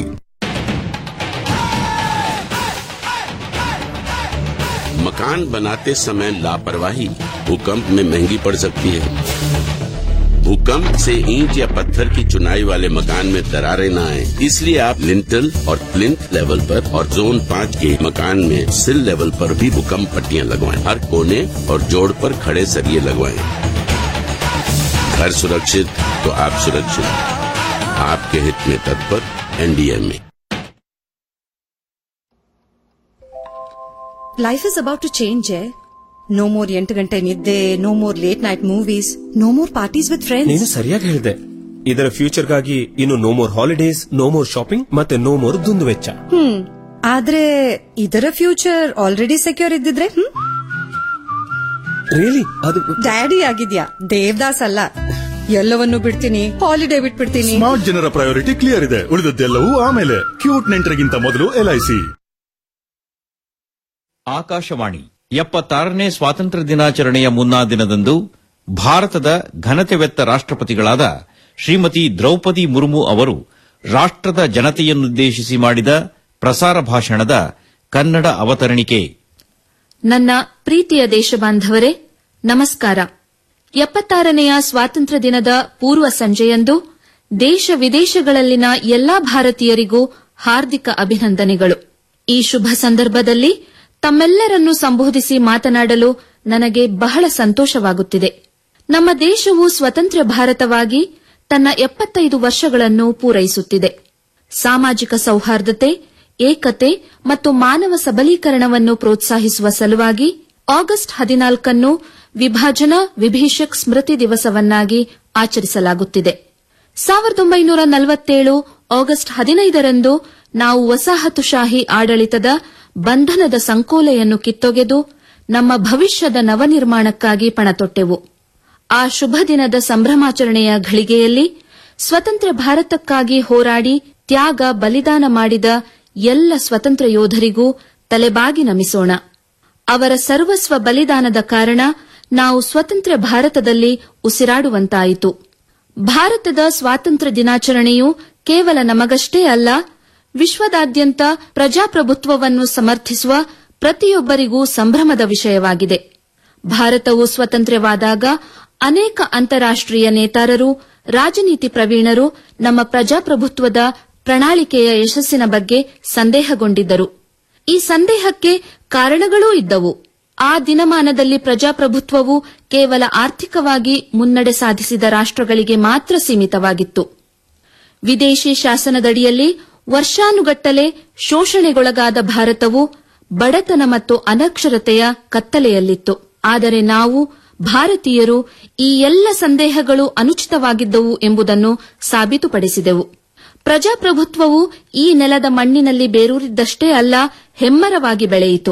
मकान बनाते समय लापरवाही भूकंप में महंगी पड़ सकती है भूकंप से ईंट या पत्थर की चुनाई वाले मकान में दरारें न आए इसलिए आप लिंटल और प्लिंथ लेवल पर और जोन पाँच के मकान में सिल लेवल पर भी भूकंप पट्टियां लगवाएं हर कोने और जोड़ पर खड़े सरिये लगवाएं घर सुरक्षित तो आप सुरक्षित आपके हित में तत्पर एनडीए में life is about to change no more ಎಂಟು ಗಂಟೆ ನಿದ್ದೆ no more late night movies no more parties with ನೀನು ಫ್ರೆಂಡ್ಸ್ ಸರಿಯಾಗಿ ಹೇಳಿದೆ ಇದರ ಫ್ಯೂಚರ್ಗಾಗಿ ಇನ್ನು no more holidays no more shopping ಮತ್ತೆ ನೋ ಮೋರ್ ದುಂದು ವೆಚ್ಚ ಹ್ಮ್ ಆದ್ರೆ ಇದರ ಫ್ಯೂಚರ್ ಆಲ್ರೆಡಿ ಸೆಕ್ಯೂರ್ ಇದ್ದಿದ್ರೆ ಹ್ಮ್ ರಿಯಲಿ ಅದು ಡ್ಯಾಡಿ ಆಗಿದ್ಯಾ ದೇವದಾಸ್ ಅಲ್ಲ ಎಲ್ಲವನ್ನು ಬಿಡ್ತೀನಿ ಹಾಲಿಡೇ ಬಿಟ್ಬಿಡ್ತೀನಿ ಸ್ಮಾರ್ಟ್ ಜನರ ಪ್ರಯಾರಿಟಿ ಕ್ಲಿಯರ್ ಇದೆ ಉಳಿದದ್ದೆಲ್ಲವೂ ಆಮೇಲೆ ಕ್ಯೂಟ್ ನೆಂಟರಿಗಿಂತ ಮೊದಲು ಎಲ್ಐಸಿ ಆಕಾಶವಾಣಿ ಎಪ್ಪತ್ತಾರನೇ ಸ್ವಾತಂತ್ರ್ಯ ದಿನಾಚರಣೆಯ ಮುನ್ನಾ ದಿನದಂದು ಭಾರತದ ಘನತೆವೆತ್ತ ರಾಷ್ಟ್ರಪತಿಗಳಾದ ಶ್ರೀಮತಿ ದ್ರೌಪದಿ ಮುರ್ಮು ಅವರು ರಾಷ್ಟ್ರದ ಜನತೆಯನ್ನುದ್ದೇಶಿಸಿ ಮಾಡಿದ ಪ್ರಸಾರ ಭಾಷಣದ ಕನ್ನಡ ಅವತರಣಿಕೆ ನನ್ನ ಪ್ರೀತಿಯ ದೇಶಬಾಂಧವರೇ ನಮಸ್ಕಾರ ಎಪ್ಪತ್ತಾರನೆಯ ಸ್ವಾತಂತ್ರ್ಯ ದಿನದ ಪೂರ್ವ ಸಂಜೆಯಂದು ದೇಶ ವಿದೇಶಗಳಲ್ಲಿನ ಎಲ್ಲಾ ಭಾರತೀಯರಿಗೂ ಹಾರ್ದಿಕ ಅಭಿನಂದನೆಗಳು ಈ ಶುಭ ಸಂದರ್ಭದಲ್ಲಿ ತಮ್ಮೆಲ್ಲರನ್ನು ಸಂಬೋಧಿಸಿ ಮಾತನಾಡಲು ನನಗೆ ಬಹಳ ಸಂತೋಷವಾಗುತ್ತಿದೆ ನಮ್ಮ ದೇಶವು ಸ್ವತಂತ್ರ ಭಾರತವಾಗಿ ತನ್ನ ಎಪ್ಪತ್ತೈದು ವರ್ಷಗಳನ್ನು ಪೂರೈಸುತ್ತಿದೆ ಸಾಮಾಜಿಕ ಸೌಹಾರ್ದತೆ ಏಕತೆ ಮತ್ತು ಮಾನವ ಸಬಲೀಕರಣವನ್ನು ಪ್ರೋತ್ಸಾಹಿಸುವ ಸಲುವಾಗಿ ಆಗಸ್ಟ್ ಹದಿನಾಲ್ಕನ್ನು ವಿಭಾಜನಾ ವಿಭೀಷಕ್ ಸ್ಮೃತಿ ದಿವಸವನ್ನಾಗಿ ಆಚರಿಸಲಾಗುತ್ತಿದೆ ಸಾವಿರದ ಒಂಬೈನೂರ ನಲವತ್ತೇಳು ಆಗಸ್ಟ್ ಹದಿನೈದರಂದು ನಾವು ವಸಾಹತುಶಾಹಿ ಆಡಳಿತದ ಬಂಧನದ ಸಂಕೋಲೆಯನ್ನು ಕಿತ್ತೊಗೆದು ನಮ್ಮ ಭವಿಷ್ಯದ ನವನಿರ್ಮಾಣಕ್ಕಾಗಿ ಪಣತೊಟ್ಟೆವು ಆ ಶುಭ ದಿನದ ಸಂಭ್ರಮಾಚರಣೆಯ ಘಳಿಗೆಯಲ್ಲಿ ಸ್ವತಂತ್ರ ಭಾರತಕ್ಕಾಗಿ ಹೋರಾಡಿ ತ್ಯಾಗ ಬಲಿದಾನ ಮಾಡಿದ ಎಲ್ಲ ಸ್ವತಂತ್ರ ಯೋಧರಿಗೂ ತಲೆಬಾಗಿ ನಮಿಸೋಣ ಅವರ ಸರ್ವಸ್ವ ಬಲಿದಾನದ ಕಾರಣ ನಾವು ಸ್ವತಂತ್ರ ಭಾರತದಲ್ಲಿ ಉಸಿರಾಡುವಂತಾಯಿತು ಭಾರತದ ಸ್ವಾತಂತ್ರ್ಯ ದಿನಾಚರಣೆಯು ಕೇವಲ ನಮಗಷ್ಟೇ ಅಲ್ಲ ವಿಶ್ವದಾದ್ಯಂತ ಪ್ರಜಾಪ್ರಭುತ್ವವನ್ನು ಸಮರ್ಥಿಸುವ ಪ್ರತಿಯೊಬ್ಬರಿಗೂ ಸಂಭ್ರಮದ ವಿಷಯವಾಗಿದೆ ಭಾರತವು ಸ್ವತಂತ್ರವಾದಾಗ ಅನೇಕ ಅಂತಾರಾಷ್ಟೀಯ ನೇತಾರರು ರಾಜನೀತಿ ಪ್ರವೀಣರು ನಮ್ಮ ಪ್ರಜಾಪ್ರಭುತ್ವದ ಪ್ರಣಾಳಿಕೆಯ ಯಶಸ್ಸಿನ ಬಗ್ಗೆ ಸಂದೇಹಗೊಂಡಿದ್ದರು ಈ ಸಂದೇಹಕ್ಕೆ ಕಾರಣಗಳೂ ಇದ್ದವು ಆ ದಿನಮಾನದಲ್ಲಿ ಪ್ರಜಾಪ್ರಭುತ್ವವು ಕೇವಲ ಆರ್ಥಿಕವಾಗಿ ಮುನ್ನಡೆ ಸಾಧಿಸಿದ ರಾಷ್ಟ್ರಗಳಿಗೆ ಮಾತ್ರ ಸೀಮಿತವಾಗಿತ್ತು ವಿದೇಶಿ ಶಾಸನದಡಿಯಲ್ಲಿ ವರ್ಷಾನುಗಟ್ಟಲೆ ಶೋಷಣೆಗೊಳಗಾದ ಭಾರತವು ಬಡತನ ಮತ್ತು ಅನಕ್ಷರತೆಯ ಕತ್ತಲೆಯಲ್ಲಿತ್ತು ಆದರೆ ನಾವು ಭಾರತೀಯರು ಈ ಎಲ್ಲ ಸಂದೇಹಗಳು ಅನುಚಿತವಾಗಿದ್ದವು ಎಂಬುದನ್ನು ಸಾಬೀತುಪಡಿಸಿದೆವು ಪ್ರಜಾಪ್ರಭುತ್ವವು ಈ ನೆಲದ ಮಣ್ಣಿನಲ್ಲಿ ಬೇರೂರಿದ್ದಷ್ಟೇ ಅಲ್ಲ ಹೆಮ್ಮರವಾಗಿ ಬೆಳೆಯಿತು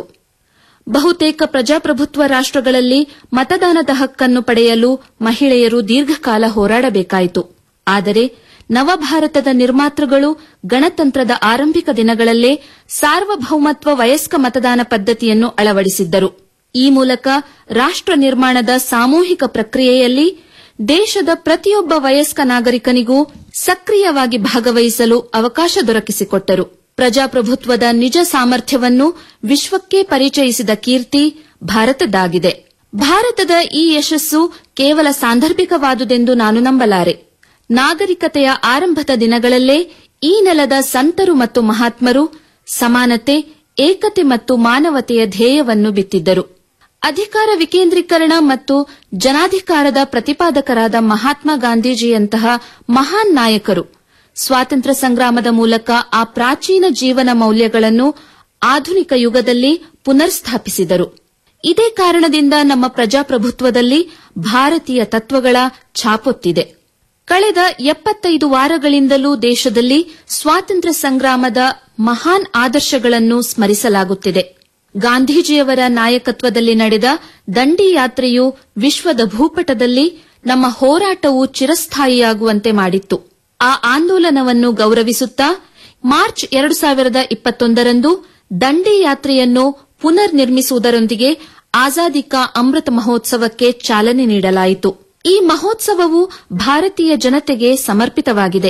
ಬಹುತೇಕ ಪ್ರಜಾಪ್ರಭುತ್ವ ರಾಷ್ಟ್ರಗಳಲ್ಲಿ ಮತದಾನದ ಹಕ್ಕನ್ನು ಪಡೆಯಲು ಮಹಿಳೆಯರು ದೀರ್ಘಕಾಲ ಹೋರಾಡಬೇಕಾಯಿತು ಆದರೆ ನವಭಾರತದ ನಿರ್ಮಾತೃಗಳು ಗಣತಂತ್ರದ ಆರಂಭಿಕ ದಿನಗಳಲ್ಲೇ ಸಾರ್ವಭೌಮತ್ವ ವಯಸ್ಕ ಮತದಾನ ಪದ್ಧತಿಯನ್ನು ಅಳವಡಿಸಿದ್ದರು ಈ ಮೂಲಕ ರಾಷ್ಟ್ರ ನಿರ್ಮಾಣದ ಸಾಮೂಹಿಕ ಪ್ರಕ್ರಿಯೆಯಲ್ಲಿ ದೇಶದ ಪ್ರತಿಯೊಬ್ಬ ವಯಸ್ಕ ನಾಗರಿಕನಿಗೂ ಸಕ್ರಿಯವಾಗಿ ಭಾಗವಹಿಸಲು ಅವಕಾಶ ದೊರಕಿಸಿಕೊಟ್ಟರು ಪ್ರಜಾಪ್ರಭುತ್ವದ ನಿಜ ಸಾಮರ್ಥ್ಯವನ್ನು ವಿಶ್ವಕ್ಕೆ ಪರಿಚಯಿಸಿದ ಕೀರ್ತಿ ಭಾರತದ್ದಾಗಿದೆ ಭಾರತದ ಈ ಯಶಸ್ಸು ಕೇವಲ ಸಾಂದರ್ಭಿಕವಾದುದೆಂದು ನಾನು ನಂಬಲಾರೆ ನಾಗರಿಕತೆಯ ಆರಂಭದ ದಿನಗಳಲ್ಲೇ ಈ ನೆಲದ ಸಂತರು ಮತ್ತು ಮಹಾತ್ಮರು ಸಮಾನತೆ ಏಕತೆ ಮತ್ತು ಮಾನವತೆಯ ಧ್ಯೇಯವನ್ನು ಬಿತ್ತಿದ್ದರು ಅಧಿಕಾರ ವಿಕೇಂದ್ರೀಕರಣ ಮತ್ತು ಜನಾಧಿಕಾರದ ಪ್ರತಿಪಾದಕರಾದ ಮಹಾತ್ಮ ಗಾಂಧೀಜಿಯಂತಹ ಮಹಾನ್ ನಾಯಕರು ಸ್ವಾತಂತ್ರ್ಯ ಸಂಗ್ರಾಮದ ಮೂಲಕ ಆ ಪ್ರಾಚೀನ ಜೀವನ ಮೌಲ್ಯಗಳನ್ನು ಆಧುನಿಕ ಯುಗದಲ್ಲಿ ಪುನರ್ಸ್ಥಾಪಿಸಿದರು ಇದೇ ಕಾರಣದಿಂದ ನಮ್ಮ ಪ್ರಜಾಪ್ರಭುತ್ವದಲ್ಲಿ ಭಾರತೀಯ ತತ್ವಗಳ ಛಾಪೊತ್ತಿದೆ ಕಳೆದ ಎಪ್ಪತ್ತೈದು ವಾರಗಳಿಂದಲೂ ದೇಶದಲ್ಲಿ ಸ್ವಾತಂತ್ರ್ಯ ಸಂಗ್ರಾಮದ ಮಹಾನ್ ಆದರ್ಶಗಳನ್ನು ಸ್ಮರಿಸಲಾಗುತ್ತಿದೆ ಗಾಂಧೀಜಿಯವರ ನಾಯಕತ್ವದಲ್ಲಿ ನಡೆದ ದಂಡಿ ಯಾತ್ರೆಯು ವಿಶ್ವದ ಭೂಪಟದಲ್ಲಿ ನಮ್ಮ ಹೋರಾಟವು ಚಿರಸ್ಥಾಯಿಯಾಗುವಂತೆ ಮಾಡಿತ್ತು ಆ ಆಂದೋಲನವನ್ನು ಗೌರವಿಸುತ್ತಾ ಮಾರ್ಚ್ ಎರಡು ಸಾವಿರದ ಇಪ್ಪತ್ತೊಂದರಂದು ದಂಡಿ ಯಾತ್ರೆಯನ್ನು ಪುನರ್ ನಿರ್ಮಿಸುವುದರೊಂದಿಗೆ ಆಜಾದಿ ಕಾ ಅಮೃತ ಮಹೋತ್ಸವಕ್ಕೆ ಚಾಲನೆ ನೀಡಲಾಯಿತು ಈ ಮಹೋತ್ಸವವು ಭಾರತೀಯ ಜನತೆಗೆ ಸಮರ್ಪಿತವಾಗಿದೆ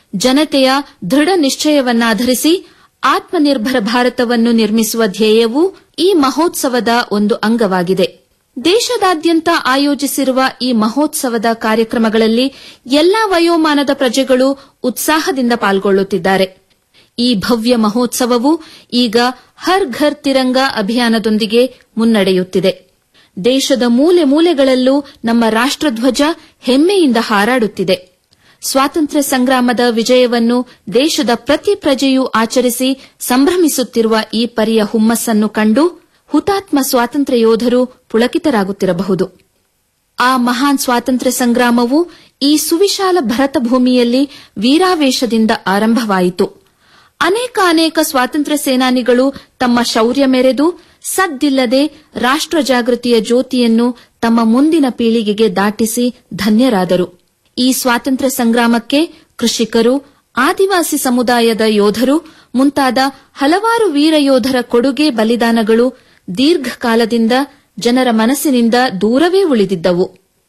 ಜನತೆಯ ದೃಢ ನಿಶ್ಚಯವನ್ನಾಧರಿಸಿ ಆತ್ಮನಿರ್ಭರ ಭಾರತವನ್ನು ನಿರ್ಮಿಸುವ ಧ್ಯೇಯವು ಈ ಮಹೋತ್ಸವದ ಒಂದು ಅಂಗವಾಗಿದೆ ದೇಶದಾದ್ಯಂತ ಆಯೋಜಿಸಿರುವ ಈ ಮಹೋತ್ಸವದ ಕಾರ್ಯಕ್ರಮಗಳಲ್ಲಿ ಎಲ್ಲಾ ವಯೋಮಾನದ ಪ್ರಜೆಗಳು ಉತ್ಸಾಹದಿಂದ ಪಾಲ್ಗೊಳ್ಳುತ್ತಿದ್ದಾರೆ ಈ ಭವ್ಯ ಮಹೋತ್ಸವವು ಈಗ ಹರ್ ಘರ್ ತಿರಂಗ ಅಭಿಯಾನದೊಂದಿಗೆ ಮುನ್ನಡೆಯುತ್ತಿದೆ ದೇಶದ ಮೂಲೆ ಮೂಲೆಗಳಲ್ಲೂ ನಮ್ಮ ರಾಷ್ಟ್ರಧ್ವಜ ಹೆಮ್ಮೆಯಿಂದ ಹಾರಾಡುತ್ತಿದೆ ಸ್ವಾತಂತ್ರ್ಯ ಸಂಗ್ರಾಮದ ವಿಜಯವನ್ನು ದೇಶದ ಪ್ರತಿ ಪ್ರಜೆಯೂ ಆಚರಿಸಿ ಸಂಭ್ರಮಿಸುತ್ತಿರುವ ಈ ಪರಿಯ ಹುಮ್ಮಸ್ಸನ್ನು ಕಂಡು ಹುತಾತ್ಮ ಸ್ವಾತಂತ್ರ್ಯ ಯೋಧರು ಪುಳಕಿತರಾಗುತ್ತಿರಬಹುದು ಆ ಮಹಾನ್ ಸ್ವಾತಂತ್ರ್ಯ ಸಂಗ್ರಾಮವು ಈ ಸುವಿಶಾಲ ಭರತ ಭೂಮಿಯಲ್ಲಿ ವೀರಾವೇಶದಿಂದ ಆರಂಭವಾಯಿತು ಅನೇಕ ಅನೇಕ ಸ್ವಾತಂತ್ರ್ಯ ಸೇನಾನಿಗಳು ತಮ್ಮ ಶೌರ್ಯ ಮೆರೆದು ಸದ್ದಿಲ್ಲದೆ ರಾಷ್ಟ್ರ ಜಾಗೃತಿಯ ಜ್ಯೋತಿಯನ್ನು ತಮ್ಮ ಮುಂದಿನ ಪೀಳಿಗೆಗೆ ದಾಟಿಸಿ ಧನ್ಯರಾದರು ಈ ಸ್ವಾತಂತ್ರ್ಯ ಸಂಗ್ರಾಮಕ್ಕೆ ಕೃಷಿಕರು ಆದಿವಾಸಿ ಸಮುದಾಯದ ಯೋಧರು ಮುಂತಾದ ಹಲವಾರು ವೀರ ಯೋಧರ ಕೊಡುಗೆ ಬಲಿದಾನಗಳು ದೀರ್ಘಕಾಲದಿಂದ ಜನರ ಮನಸ್ಸಿನಿಂದ ದೂರವೇ ಉಳಿದಿದ್ದವು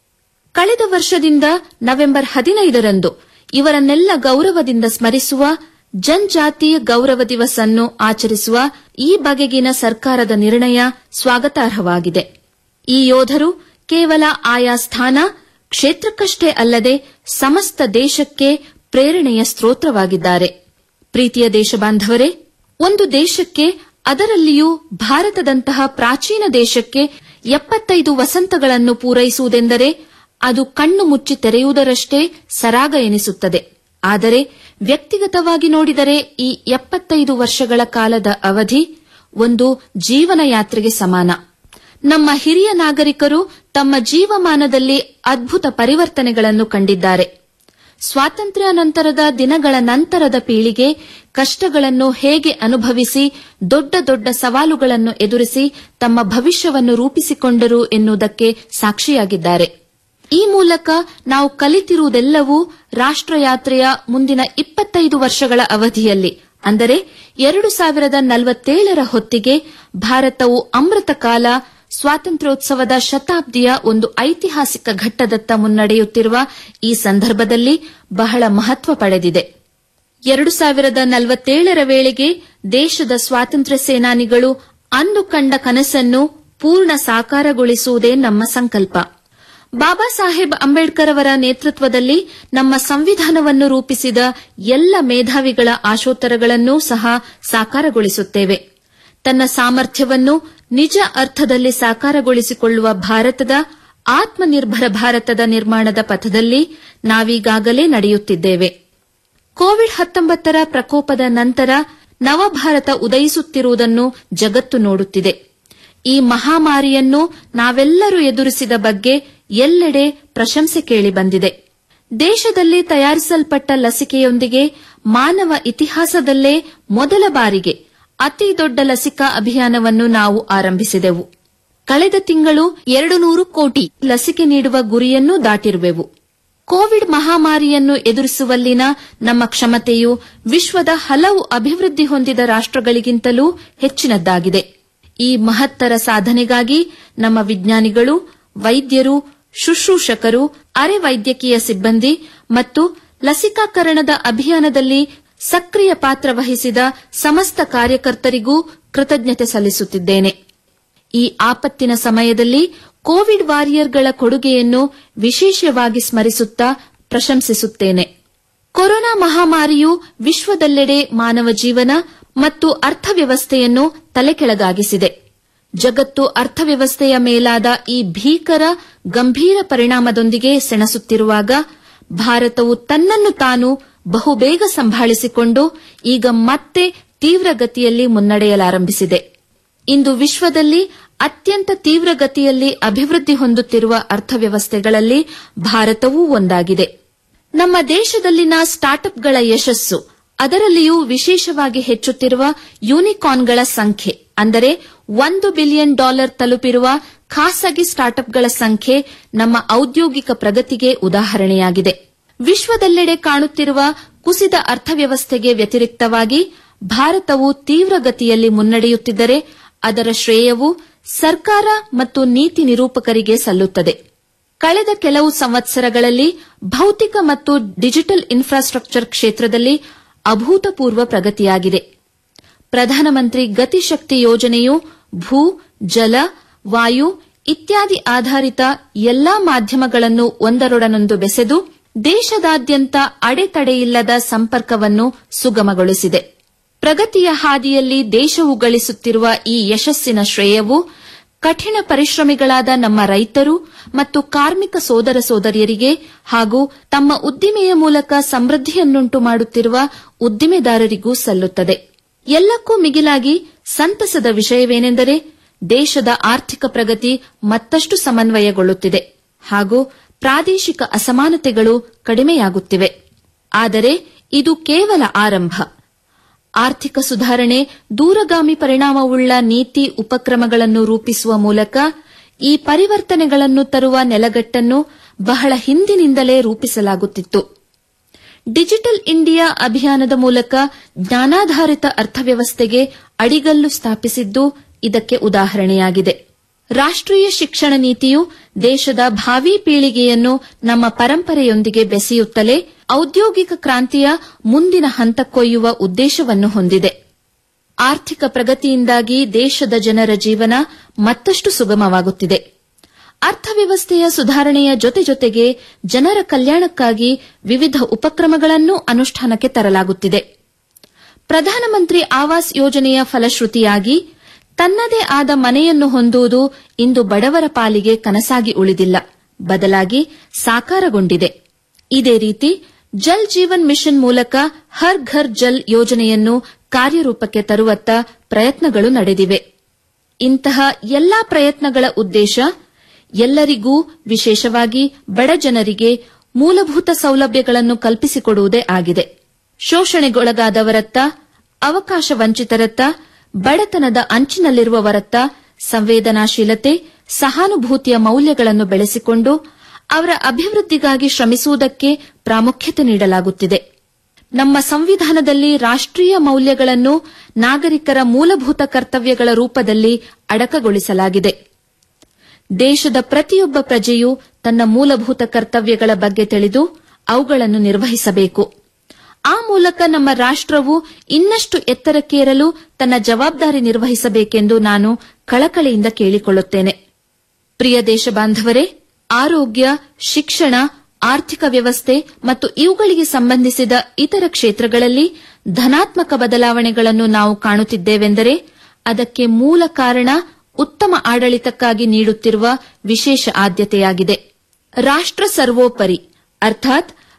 ಕಳೆದ ವರ್ಷದಿಂದ ನವೆಂಬರ್ ಹದಿನೈದರಂದು ಇವರನ್ನೆಲ್ಲ ಗೌರವದಿಂದ ಸ್ಮರಿಸುವ ಜನಜಾತೀಯ ಗೌರವ ದಿವಸ್ ಅನ್ನು ಆಚರಿಸುವ ಈ ಬಗೆಗಿನ ಸರ್ಕಾರದ ನಿರ್ಣಯ ಸ್ವಾಗತಾರ್ಹವಾಗಿದೆ ಈ ಯೋಧರು ಕೇವಲ ಆಯಾ ಸ್ಥಾನ ಕ್ಷೇತ್ರಕ್ಕಷ್ಟೇ ಅಲ್ಲದೆ ಸಮಸ್ತ ದೇಶಕ್ಕೆ ಪ್ರೇರಣೆಯ ಸ್ತ್ರೋತ್ರವಾಗಿದ್ದಾರೆ ಪ್ರೀತಿಯ ದೇಶಬಾಂಧವರೇ ಒಂದು ದೇಶಕ್ಕೆ ಅದರಲ್ಲಿಯೂ ಭಾರತದಂತಹ ಪ್ರಾಚೀನ ದೇಶಕ್ಕೆ ಎಪ್ಪತ್ತೈದು ವಸಂತಗಳನ್ನು ಪೂರೈಸುವುದೆಂದರೆ ಅದು ಕಣ್ಣು ಮುಚ್ಚಿ ತೆರೆಯುವುದರಷ್ಟೇ ಸರಾಗ ಎನಿಸುತ್ತದೆ ಆದರೆ ವ್ಯಕ್ತಿಗತವಾಗಿ ನೋಡಿದರೆ ಈ ಎಪ್ಪತ್ತೈದು ವರ್ಷಗಳ ಕಾಲದ ಅವಧಿ ಒಂದು ಜೀವನ ಯಾತ್ರೆಗೆ ಸಮಾನ ನಮ್ಮ ಹಿರಿಯ ನಾಗರಿಕರು ತಮ್ಮ ಜೀವಮಾನದಲ್ಲಿ ಅದ್ಭುತ ಪರಿವರ್ತನೆಗಳನ್ನು ಕಂಡಿದ್ದಾರೆ ಸ್ವಾತಂತ್ರ್ಯ ನಂತರದ ದಿನಗಳ ನಂತರದ ಪೀಳಿಗೆ ಕಷ್ಟಗಳನ್ನು ಹೇಗೆ ಅನುಭವಿಸಿ ದೊಡ್ಡ ದೊಡ್ಡ ಸವಾಲುಗಳನ್ನು ಎದುರಿಸಿ ತಮ್ಮ ಭವಿಷ್ಯವನ್ನು ರೂಪಿಸಿಕೊಂಡರು ಎನ್ನುವುದಕ್ಕೆ ಸಾಕ್ಷಿಯಾಗಿದ್ದಾರೆ ಈ ಮೂಲಕ ನಾವು ಕಲಿತಿರುವುದೆಲ್ಲವೂ ರಾಷ್ಟ್ರಯಾತ್ರೆಯ ಮುಂದಿನ ಇಪ್ಪತ್ತೈದು ವರ್ಷಗಳ ಅವಧಿಯಲ್ಲಿ ಅಂದರೆ ಎರಡು ಸಾವಿರದ ನಲವತ್ತೇಳರ ಹೊತ್ತಿಗೆ ಭಾರತವು ಅಮೃತ ಕಾಲ ಸ್ವಾತಂತ್ರ್ಯೋತ್ಸವದ ಶತಾಬ್ದಿಯ ಒಂದು ಐತಿಹಾಸಿಕ ಘಟ್ಟದತ್ತ ಮುನ್ನಡೆಯುತ್ತಿರುವ ಈ ಸಂದರ್ಭದಲ್ಲಿ ಬಹಳ ಮಹತ್ವ ಪಡೆದಿದೆ ಎರಡು ಸಾವಿರದ ನಲವತ್ತೇಳರ ವೇಳೆಗೆ ದೇಶದ ಸ್ವಾತಂತ್ರ್ಯ ಸೇನಾನಿಗಳು ಅಂದು ಕಂಡ ಕನಸನ್ನು ಪೂರ್ಣ ಸಾಕಾರಗೊಳಿಸುವುದೇ ನಮ್ಮ ಸಂಕಲ್ಪ ಬಾಬಾ ಸಾಹೇಬ್ ಅಂಬೇಡ್ಕರ್ ಅವರ ನೇತೃತ್ವದಲ್ಲಿ ನಮ್ಮ ಸಂವಿಧಾನವನ್ನು ರೂಪಿಸಿದ ಎಲ್ಲ ಮೇಧಾವಿಗಳ ಆಶೋತ್ತರಗಳನ್ನೂ ಸಹ ಸಾಕಾರಗೊಳಿಸುತ್ತೇವೆ ತನ್ನ ಸಾಮರ್ಥ್ಯವನ್ನು ನಿಜ ಅರ್ಥದಲ್ಲಿ ಸಾಕಾರಗೊಳಿಸಿಕೊಳ್ಳುವ ಭಾರತದ ಆತ್ಮನಿರ್ಭರ ಭಾರತದ ನಿರ್ಮಾಣದ ಪಥದಲ್ಲಿ ನಾವೀಗಾಗಲೇ ನಡೆಯುತ್ತಿದ್ದೇವೆ ಕೋವಿಡ್ ಹತ್ತೊಂಬತ್ತರ ಪ್ರಕೋಪದ ನಂತರ ನವಭಾರತ ಉದಯಿಸುತ್ತಿರುವುದನ್ನು ಜಗತ್ತು ನೋಡುತ್ತಿದೆ ಈ ಮಹಾಮಾರಿಯನ್ನು ನಾವೆಲ್ಲರೂ ಎದುರಿಸಿದ ಬಗ್ಗೆ ಎಲ್ಲೆಡೆ ಪ್ರಶಂಸೆ ಕೇಳಿಬಂದಿದೆ ದೇಶದಲ್ಲಿ ತಯಾರಿಸಲ್ಪಟ್ಟ ಲಸಿಕೆಯೊಂದಿಗೆ ಮಾನವ ಇತಿಹಾಸದಲ್ಲೇ ಮೊದಲ ಬಾರಿಗೆ ಅತಿ ದೊಡ್ಡ ಲಸಿಕಾ ಅಭಿಯಾನವನ್ನು ನಾವು ಆರಂಭಿಸಿದೆವು ಕಳೆದ ತಿಂಗಳು ಎರಡು ನೂರು ಕೋಟಿ ಲಸಿಕೆ ನೀಡುವ ಗುರಿಯನ್ನೂ ದಾಟಿರುವೆವು ಕೋವಿಡ್ ಮಹಾಮಾರಿಯನ್ನು ಎದುರಿಸುವಲ್ಲಿನ ನಮ್ಮ ಕ್ಷಮತೆಯು ವಿಶ್ವದ ಹಲವು ಅಭಿವೃದ್ಧಿ ಹೊಂದಿದ ರಾಷ್ಟಗಳಿಗಿಂತಲೂ ಹೆಚ್ಚಿನದ್ದಾಗಿದೆ ಈ ಮಹತ್ತರ ಸಾಧನೆಗಾಗಿ ನಮ್ಮ ವಿಜ್ಞಾನಿಗಳು ವೈದ್ಯರು ಶುಶ್ರೂಷಕರು ಅರೆ ವೈದ್ಯಕೀಯ ಸಿಬ್ಬಂದಿ ಮತ್ತು ಲಸಿಕಾಕರಣದ ಅಭಿಯಾನದಲ್ಲಿ ಸಕ್ರಿಯ ಪಾತ್ರ ವಹಿಸಿದ ಸಮಸ್ತ ಕಾರ್ಯಕರ್ತರಿಗೂ ಕೃತಜ್ಞತೆ ಸಲ್ಲಿಸುತ್ತಿದ್ದೇನೆ ಈ ಆಪತ್ತಿನ ಸಮಯದಲ್ಲಿ ಕೋವಿಡ್ ವಾರಿಯರ್ಗಳ ಕೊಡುಗೆಯನ್ನು ವಿಶೇಷವಾಗಿ ಸ್ಮರಿಸುತ್ತಾ ಪ್ರಶಂಸಿಸುತ್ತೇನೆ ಕೊರೋನಾ ಮಹಾಮಾರಿಯು ವಿಶ್ವದೆಲ್ಲೆಡೆ ಮಾನವ ಜೀವನ ಮತ್ತು ಅರ್ಥವ್ಯವಸ್ಥೆಯನ್ನು ತಲೆಕೆಳಗಾಗಿಸಿದೆ ಜಗತ್ತು ಅರ್ಥವ್ಯವಸ್ಥೆಯ ಮೇಲಾದ ಈ ಭೀಕರ ಗಂಭೀರ ಪರಿಣಾಮದೊಂದಿಗೆ ಸೆಣಸುತ್ತಿರುವಾಗ ಭಾರತವು ತನ್ನನ್ನು ತಾನು ಬಹುಬೇಗ ಸಂಭಾಳಿಸಿಕೊಂಡು ಈಗ ಮತ್ತೆ ತೀವ್ರಗತಿಯಲ್ಲಿ ಮುನ್ನಡೆಯಲಾರಂಭಿಸಿದೆ ಇಂದು ವಿಶ್ವದಲ್ಲಿ ಅತ್ಯಂತ ತೀವ್ರಗತಿಯಲ್ಲಿ ಅಭಿವೃದ್ಧಿ ಹೊಂದುತ್ತಿರುವ ಅರ್ಥವ್ಯವಸ್ಥೆಗಳಲ್ಲಿ ಭಾರತವೂ ಒಂದಾಗಿದೆ ನಮ್ಮ ದೇಶದಲ್ಲಿನ ಸ್ಟಾರ್ಟ್ಅಪ್ಗಳ ಯಶಸ್ಸು ಅದರಲ್ಲಿಯೂ ವಿಶೇಷವಾಗಿ ಹೆಚ್ಚುತ್ತಿರುವ ಯೂನಿಕಾರ್ನ್ಗಳ ಸಂಖ್ಯೆ ಅಂದರೆ ಒಂದು ಬಿಲಿಯನ್ ಡಾಲರ್ ತಲುಪಿರುವ ಖಾಸಗಿ ಸ್ಟಾರ್ಟ್ಅಪ್ಗಳ ಸಂಖ್ಯೆ ನಮ್ಮ ಔದ್ಯೋಗಿಕ ಪ್ರಗತಿಗೆ ಉದಾಹರಣೆಯಾಗಿದೆ ವಿಶ್ವದೆಲ್ಲೆಡೆ ಕಾಣುತ್ತಿರುವ ಕುಸಿದ ಅರ್ಥವ್ಯವಸ್ಥೆಗೆ ವ್ಯತಿರಿಕ್ತವಾಗಿ ಭಾರತವು ತೀವ್ರಗತಿಯಲ್ಲಿ ಮುನ್ನಡೆಯುತ್ತಿದ್ದರೆ ಅದರ ಶ್ರೇಯವು ಸರ್ಕಾರ ಮತ್ತು ನೀತಿ ನಿರೂಪಕರಿಗೆ ಸಲ್ಲುತ್ತದೆ ಕಳೆದ ಕೆಲವು ಸಂವತ್ಸರಗಳಲ್ಲಿ ಭೌತಿಕ ಮತ್ತು ಡಿಜಿಟಲ್ ಇನ್ಫ್ರಾಸ್ಟ್ರಕ್ಚರ್ ಕ್ಷೇತ್ರದಲ್ಲಿ ಅಭೂತಪೂರ್ವ ಪ್ರಗತಿಯಾಗಿದೆ ಪ್ರಧಾನಮಂತ್ರಿ ಗತಿಶಕ್ತಿ ಯೋಜನೆಯು ಭೂ ಜಲ ವಾಯು ಇತ್ಯಾದಿ ಆಧಾರಿತ ಎಲ್ಲಾ ಮಾಧ್ಯಮಗಳನ್ನು ಒಂದರೊಡನೊಂದು ಬೆಸೆದು ದೇಶದಾದ್ಯಂತ ಅಡೆತಡೆಯಿಲ್ಲದ ಸಂಪರ್ಕವನ್ನು ಸುಗಮಗೊಳಿಸಿದೆ ಪ್ರಗತಿಯ ಹಾದಿಯಲ್ಲಿ ದೇಶವು ಗಳಿಸುತ್ತಿರುವ ಈ ಯಶಸ್ಸಿನ ಶ್ರೇಯವು ಕಠಿಣ ಪರಿಶ್ರಮಿಗಳಾದ ನಮ್ಮ ರೈತರು ಮತ್ತು ಕಾರ್ಮಿಕ ಸೋದರ ಸೋದರಿಯರಿಗೆ ಹಾಗೂ ತಮ್ಮ ಉದ್ದಿಮೆಯ ಮೂಲಕ ಸಮೃದ್ಧಿಯನ್ನುಂಟು ಮಾಡುತ್ತಿರುವ ಉದ್ದಿಮೆದಾರರಿಗೂ ಸಲ್ಲುತ್ತದೆ ಎಲ್ಲಕ್ಕೂ ಮಿಗಿಲಾಗಿ ಸಂತಸದ ವಿಷಯವೇನೆಂದರೆ ದೇಶದ ಆರ್ಥಿಕ ಪ್ರಗತಿ ಮತ್ತಷ್ಟು ಸಮನ್ವಯಗೊಳ್ಳುತ್ತಿದೆ ಹಾಗೂ ಪ್ರಾದೇಶಿಕ ಅಸಮಾನತೆಗಳು ಕಡಿಮೆಯಾಗುತ್ತಿವೆ ಆದರೆ ಇದು ಕೇವಲ ಆರಂಭ ಆರ್ಥಿಕ ಸುಧಾರಣೆ ದೂರಗಾಮಿ ಪರಿಣಾಮವುಳ್ಳ ನೀತಿ ಉಪಕ್ರಮಗಳನ್ನು ರೂಪಿಸುವ ಮೂಲಕ ಈ ಪರಿವರ್ತನೆಗಳನ್ನು ತರುವ ನೆಲಗಟ್ಟನ್ನು ಬಹಳ ಹಿಂದಿನಿಂದಲೇ ರೂಪಿಸಲಾಗುತ್ತಿತ್ತು ಡಿಜಿಟಲ್ ಇಂಡಿಯಾ ಅಭಿಯಾನದ ಮೂಲಕ ಜ್ಞಾನಾಧಾರಿತ ಅರ್ಥವ್ಯವಸ್ಥೆಗೆ ಅಡಿಗಲ್ಲು ಸ್ಥಾಪಿಸಿದ್ದು ಇದಕ್ಕೆ ಉದಾಹರಣೆಯಾಗಿದೆ ರಾಷ್ಟೀಯ ಶಿಕ್ಷಣ ನೀತಿಯು ದೇಶದ ಭಾವಿ ಪೀಳಿಗೆಯನ್ನು ನಮ್ಮ ಪರಂಪರೆಯೊಂದಿಗೆ ಬೆಸೆಯುತ್ತಲೇ ಔದ್ಯೋಗಿಕ ಕ್ರಾಂತಿಯ ಮುಂದಿನ ಹಂತಕ್ಕೊಯ್ಯುವ ಉದ್ದೇಶವನ್ನು ಹೊಂದಿದೆ ಆರ್ಥಿಕ ಪ್ರಗತಿಯಿಂದಾಗಿ ದೇಶದ ಜನರ ಜೀವನ ಮತ್ತಷ್ಟು ಸುಗಮವಾಗುತ್ತಿದೆ ಅರ್ಥವ್ಯವಸ್ಥೆಯ ಸುಧಾರಣೆಯ ಜೊತೆ ಜೊತೆಗೆ ಜನರ ಕಲ್ಯಾಣಕ್ಕಾಗಿ ವಿವಿಧ ಉಪಕ್ರಮಗಳನ್ನು ಅನುಷ್ಠಾನಕ್ಕೆ ತರಲಾಗುತ್ತಿದೆ ಪ್ರಧಾನಮಂತ್ರಿ ಆವಾಸ್ ಯೋಜನೆಯ ಫಲಶ್ರುತಿಯಾಗಿ ತನ್ನದೇ ಆದ ಮನೆಯನ್ನು ಹೊಂದುವುದು ಇಂದು ಬಡವರ ಪಾಲಿಗೆ ಕನಸಾಗಿ ಉಳಿದಿಲ್ಲ ಬದಲಾಗಿ ಸಾಕಾರಗೊಂಡಿದೆ ಇದೇ ರೀತಿ ಜಲ್ ಜೀವನ್ ಮಿಷನ್ ಮೂಲಕ ಹರ್ ಘರ್ ಜಲ್ ಯೋಜನೆಯನ್ನು ಕಾರ್ಯರೂಪಕ್ಕೆ ತರುವತ್ತ ಪ್ರಯತ್ನಗಳು ನಡೆದಿವೆ ಇಂತಹ ಎಲ್ಲಾ ಪ್ರಯತ್ನಗಳ ಉದ್ದೇಶ ಎಲ್ಲರಿಗೂ ವಿಶೇಷವಾಗಿ ಬಡ ಜನರಿಗೆ ಮೂಲಭೂತ ಸೌಲಭ್ಯಗಳನ್ನು ಕಲ್ಪಿಸಿಕೊಡುವುದೇ ಆಗಿದೆ ಶೋಷಣೆಗೊಳಗಾದವರತ್ತ ಅವಕಾಶ ವಂಚಿತರತ್ತ ಬಡತನದ ಅಂಚಿನಲ್ಲಿರುವವರತ್ತ ಸಂವೇದನಾಶೀಲತೆ ಸಹಾನುಭೂತಿಯ ಮೌಲ್ಯಗಳನ್ನು ಬೆಳೆಸಿಕೊಂಡು ಅವರ ಅಭಿವೃದ್ಧಿಗಾಗಿ ಶ್ರಮಿಸುವುದಕ್ಕೆ ಪ್ರಾಮುಖ್ಯತೆ ನೀಡಲಾಗುತ್ತಿದೆ ನಮ್ಮ ಸಂವಿಧಾನದಲ್ಲಿ ರಾಷ್ಟೀಯ ಮೌಲ್ಯಗಳನ್ನು ನಾಗರಿಕರ ಮೂಲಭೂತ ಕರ್ತವ್ಯಗಳ ರೂಪದಲ್ಲಿ ಅಡಕಗೊಳಿಸಲಾಗಿದೆ ದೇಶದ ಪ್ರತಿಯೊಬ್ಬ ಪ್ರಜೆಯೂ ತನ್ನ ಮೂಲಭೂತ ಕರ್ತವ್ಯಗಳ ಬಗ್ಗೆ ತಿಳಿದು ಅವುಗಳನ್ನು ನಿರ್ವಹಿಸಬೇಕು ಆ ಮೂಲಕ ನಮ್ಮ ರಾಷ್ಟವು ಇನ್ನಷ್ಟು ಎತ್ತರಕ್ಕೇರಲು ತನ್ನ ಜವಾಬ್ದಾರಿ ನಿರ್ವಹಿಸಬೇಕೆಂದು ನಾನು ಕಳಕಳಿಯಿಂದ ಕೇಳಿಕೊಳ್ಳುತ್ತೇನೆ ಪ್ರಿಯ ದೇಶಬಾಂಧವರೇ ಆರೋಗ್ಯ ಶಿಕ್ಷಣ ಆರ್ಥಿಕ ವ್ಯವಸ್ಥೆ ಮತ್ತು ಇವುಗಳಿಗೆ ಸಂಬಂಧಿಸಿದ ಇತರ ಕ್ಷೇತ್ರಗಳಲ್ಲಿ ಧನಾತ್ಮಕ ಬದಲಾವಣೆಗಳನ್ನು ನಾವು ಕಾಣುತ್ತಿದ್ದೇವೆಂದರೆ ಅದಕ್ಕೆ ಮೂಲ ಕಾರಣ ಉತ್ತಮ ಆಡಳಿತಕ್ಕಾಗಿ ನೀಡುತ್ತಿರುವ ವಿಶೇಷ ಆದ್ಯತೆಯಾಗಿದೆ ರಾಷ್ಟ್ರ ಸರ್ವೋಪರಿ ಅರ್ಥಾತ್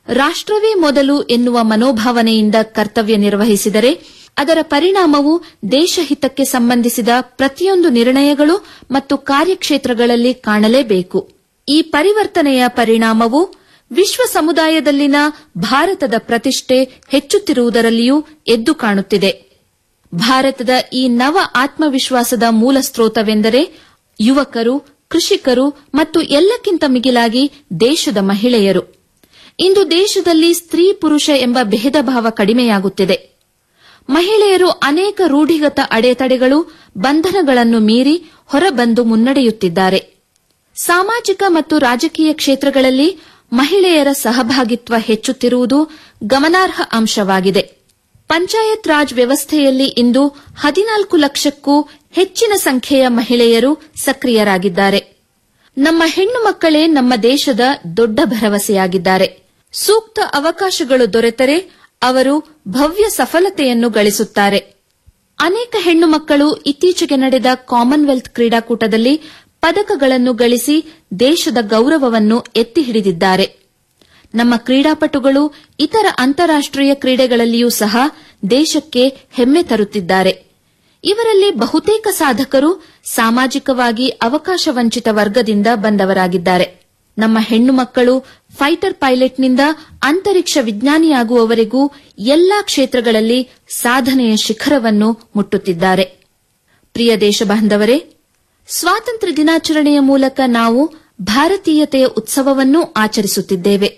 ರಾಷ್ಟ್ರವೇ ಮೊದಲು ಎನ್ನುವ ಮನೋಭಾವನೆಯಿಂದ ಕರ್ತವ್ಯ ನಿರ್ವಹಿಸಿದರೆ ಅದರ ಪರಿಣಾಮವು ದೇಶಹಿತಕ್ಕೆ ಸಂಬಂಧಿಸಿದ ಪ್ರತಿಯೊಂದು ನಿರ್ಣಯಗಳು ಮತ್ತು ಕಾರ್ಯಕ್ಷೇತ್ರಗಳಲ್ಲಿ ಕಾಣಲೇಬೇಕು ಈ ಪರಿವರ್ತನೆಯ ಪರಿಣಾಮವು ವಿಶ್ವ ಸಮುದಾಯದಲ್ಲಿನ ಭಾರತದ ಪ್ರತಿಷ್ಠೆ ಹೆಚ್ಚುತ್ತಿರುವುದರಲ್ಲಿಯೂ ಎದ್ದು ಕಾಣುತ್ತಿದೆ ಭಾರತದ ಈ ನವ ಆತ್ಮವಿಶ್ವಾಸದ ಮೂಲ ಸ್ರೋತವೆಂದರೆ ಯುವಕರು ಕೃಷಿಕರು ಮತ್ತು ಎಲ್ಲಕ್ಕಿಂತ ಮಿಗಿಲಾಗಿ ದೇಶದ ಮಹಿಳೆಯರು ಇಂದು ದೇಶದಲ್ಲಿ ಸ್ತ್ರೀ ಪುರುಷ ಎಂಬ ಭೇದ ಭಾವ ಕಡಿಮೆಯಾಗುತ್ತಿದೆ ಮಹಿಳೆಯರು ಅನೇಕ ರೂಢಿಗತ ಅಡೆತಡೆಗಳು ಬಂಧನಗಳನ್ನು ಮೀರಿ ಹೊರಬಂದು ಮುನ್ನಡೆಯುತ್ತಿದ್ದಾರೆ ಸಾಮಾಜಿಕ ಮತ್ತು ರಾಜಕೀಯ ಕ್ಷೇತ್ರಗಳಲ್ಲಿ ಮಹಿಳೆಯರ ಸಹಭಾಗಿತ್ವ ಹೆಚ್ಚುತ್ತಿರುವುದು ಗಮನಾರ್ಹ ಅಂಶವಾಗಿದೆ ಪಂಚಾಯತ್ ರಾಜ್ ವ್ಯವಸ್ಥೆಯಲ್ಲಿ ಇಂದು ಹದಿನಾಲ್ಕು ಲಕ್ಷಕ್ಕೂ ಹೆಚ್ಚಿನ ಸಂಖ್ಯೆಯ ಮಹಿಳೆಯರು ಸಕ್ರಿಯರಾಗಿದ್ದಾರೆ ನಮ್ಮ ಹೆಣ್ಣು ಮಕ್ಕಳೇ ನಮ್ಮ ದೇಶದ ದೊಡ್ಡ ಭರವಸೆಯಾಗಿದ್ದಾರೆ ಸೂಕ್ತ ಅವಕಾಶಗಳು ದೊರೆತರೆ ಅವರು ಭವ್ಯ ಸಫಲತೆಯನ್ನು ಗಳಿಸುತ್ತಾರೆ ಅನೇಕ ಹೆಣ್ಣು ಮಕ್ಕಳು ಇತ್ತೀಚೆಗೆ ನಡೆದ ಕಾಮನ್ವೆಲ್ತ್ ಕ್ರೀಡಾಕೂಟದಲ್ಲಿ ಪದಕಗಳನ್ನು ಗಳಿಸಿ ದೇಶದ ಗೌರವವನ್ನು ಎತ್ತಿ ಹಿಡಿದಿದ್ದಾರೆ ನಮ್ಮ ಕ್ರೀಡಾಪಟುಗಳು ಇತರ ಅಂತಾರಾಷ್ಟೀಯ ಕ್ರೀಡೆಗಳಲ್ಲಿಯೂ ಸಹ ದೇಶಕ್ಕೆ ಹೆಮ್ಮೆ ತರುತ್ತಿದ್ದಾರೆ ಇವರಲ್ಲಿ ಬಹುತೇಕ ಸಾಧಕರು ಸಾಮಾಜಿಕವಾಗಿ ಅವಕಾಶ ವಂಚಿತ ವರ್ಗದಿಂದ ಬಂದವರಾಗಿದ್ದಾರೆ ನಮ್ಮ ಹೆಣ್ಣು ಮಕ್ಕಳು ಫೈಟರ್ ಪೈಲಟ್ನಿಂದ ಅಂತರಿಕ್ಷ ವಿಜ್ಞಾನಿಯಾಗುವವರೆಗೂ ಎಲ್ಲಾ ಕ್ಷೇತ್ರಗಳಲ್ಲಿ ಸಾಧನೆಯ ಶಿಖರವನ್ನು ಮುಟ್ಟುತ್ತಿದ್ದಾರೆ ಪ್ರಿಯ ದೇಶಬಾಂಧವರೇ ಸ್ವಾತಂತ್ರ್ಯ ದಿನಾಚರಣೆಯ ಮೂಲಕ ನಾವು ಭಾರತೀಯತೆಯ ಉತ್ಸವವನ್ನೂ ಆಚರಿಸುತ್ತಿದ್ದೇವೆ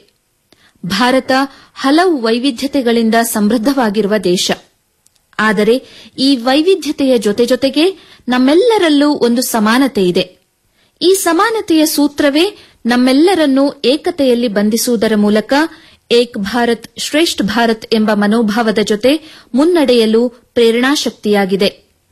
ಭಾರತ ಹಲವು ವೈವಿಧ್ಯತೆಗಳಿಂದ ಸಮೃದ್ಧವಾಗಿರುವ ದೇಶ ಆದರೆ ಈ ವೈವಿಧ್ಯತೆಯ ಜೊತೆ ಜೊತೆಗೆ ನಮ್ಮೆಲ್ಲರಲ್ಲೂ ಒಂದು ಸಮಾನತೆ ಇದೆ ಈ ಸಮಾನತೆಯ ಸೂತ್ರವೇ ನಮ್ಮೆಲ್ಲರನ್ನೂ ಏಕತೆಯಲ್ಲಿ ಬಂಧಿಸುವುದರ ಮೂಲಕ ಏಕ್ ಭಾರತ್ ಶ್ರೇಷ್ಠ ಭಾರತ್ ಎಂಬ ಮನೋಭಾವದ ಜೊತೆ ಮುನ್ನಡೆಯಲು ಪ್ರೇರಣಾಶಕ್ತಿಯಾಗಿದೆ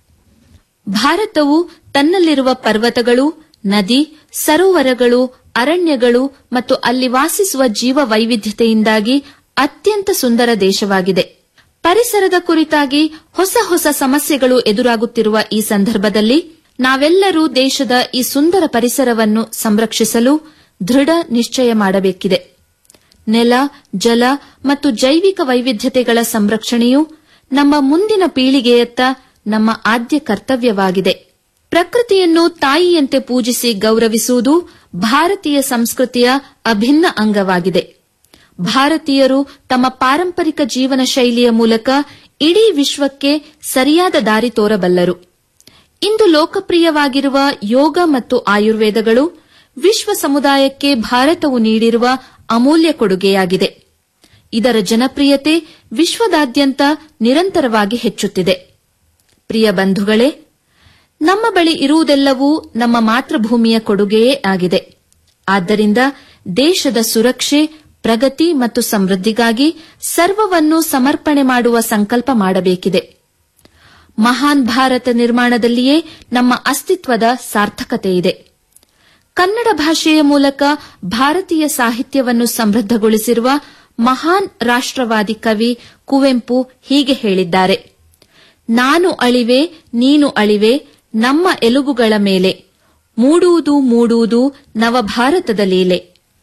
ಭಾರತವು ತನ್ನಲ್ಲಿರುವ ಪರ್ವತಗಳು ನದಿ ಸರೋವರಗಳು ಅರಣ್ಯಗಳು ಮತ್ತು ಅಲ್ಲಿ ವಾಸಿಸುವ ಜೀವ ವೈವಿಧ್ಯತೆಯಿಂದಾಗಿ ಅತ್ಯಂತ ಸುಂದರ ದೇಶವಾಗಿದೆ ಪರಿಸರದ ಕುರಿತಾಗಿ ಹೊಸ ಹೊಸ ಸಮಸ್ಯೆಗಳು ಎದುರಾಗುತ್ತಿರುವ ಈ ಸಂದರ್ಭದಲ್ಲಿ ನಾವೆಲ್ಲರೂ ದೇಶದ ಈ ಸುಂದರ ಪರಿಸರವನ್ನು ಸಂರಕ್ಷಿಸಲು ದೃಢ ನಿಶ್ಚಯ ಮಾಡಬೇಕಿದೆ ನೆಲ ಜಲ ಮತ್ತು ಜೈವಿಕ ವೈವಿಧ್ಯತೆಗಳ ಸಂರಕ್ಷಣೆಯು ನಮ್ಮ ಮುಂದಿನ ಪೀಳಿಗೆಯತ್ತ ನಮ್ಮ ಆದ್ಯ ಕರ್ತವ್ಯವಾಗಿದೆ ಪ್ರಕೃತಿಯನ್ನು ತಾಯಿಯಂತೆ ಪೂಜಿಸಿ ಗೌರವಿಸುವುದು ಭಾರತೀಯ ಸಂಸ್ಕೃತಿಯ ಅಭಿನ್ನ ಅಂಗವಾಗಿದೆ ಭಾರತೀಯರು ತಮ್ಮ ಪಾರಂಪರಿಕ ಜೀವನ ಶೈಲಿಯ ಮೂಲಕ ಇಡೀ ವಿಶ್ವಕ್ಕೆ ಸರಿಯಾದ ದಾರಿ ತೋರಬಲ್ಲರು ಇಂದು ಲೋಕಪ್ರಿಯವಾಗಿರುವ ಯೋಗ ಮತ್ತು ಆಯುರ್ವೇದಗಳು ವಿಶ್ವ ಸಮುದಾಯಕ್ಕೆ ಭಾರತವು ನೀಡಿರುವ ಅಮೂಲ್ಯ ಕೊಡುಗೆಯಾಗಿದೆ ಇದರ ಜನಪ್ರಿಯತೆ ವಿಶ್ವದಾದ್ಯಂತ ನಿರಂತರವಾಗಿ ಹೆಚ್ಚುತ್ತಿದೆ ಪ್ರಿಯ ಬಂಧುಗಳೇ ನಮ್ಮ ಬಳಿ ಇರುವುದೆಲ್ಲವೂ ನಮ್ಮ ಮಾತೃಭೂಮಿಯ ಕೊಡುಗೆಯೇ ಆಗಿದೆ ಆದ್ದರಿಂದ ದೇಶದ ಸುರಕ್ಷೆ ಪ್ರಗತಿ ಮತ್ತು ಸಮೃದ್ಧಿಗಾಗಿ ಸರ್ವವನ್ನು ಸಮರ್ಪಣೆ ಮಾಡುವ ಸಂಕಲ್ಪ ಮಾಡಬೇಕಿದೆ ಮಹಾನ್ ಭಾರತ ನಿರ್ಮಾಣದಲ್ಲಿಯೇ ನಮ್ಮ ಅಸ್ತಿತ್ವದ ಸಾರ್ಥಕತೆ ಇದೆ ಕನ್ನಡ ಭಾಷೆಯ ಮೂಲಕ ಭಾರತೀಯ ಸಾಹಿತ್ಯವನ್ನು ಸಮೃದ್ಧಗೊಳಿಸಿರುವ ಮಹಾನ್ ರಾಷ್ಟವಾದಿ ಕವಿ ಕುವೆಂಪು ಹೀಗೆ ಹೇಳಿದ್ದಾರೆ ನಾನು ಅಳಿವೆ ನೀನು ಅಳಿವೆ ನಮ್ಮ ಎಲುಬುಗಳ ಮೇಲೆ ಮೂಡುವುದು ಮೂಡುವುದು ನವಭಾರತದ ಲೀಲೆ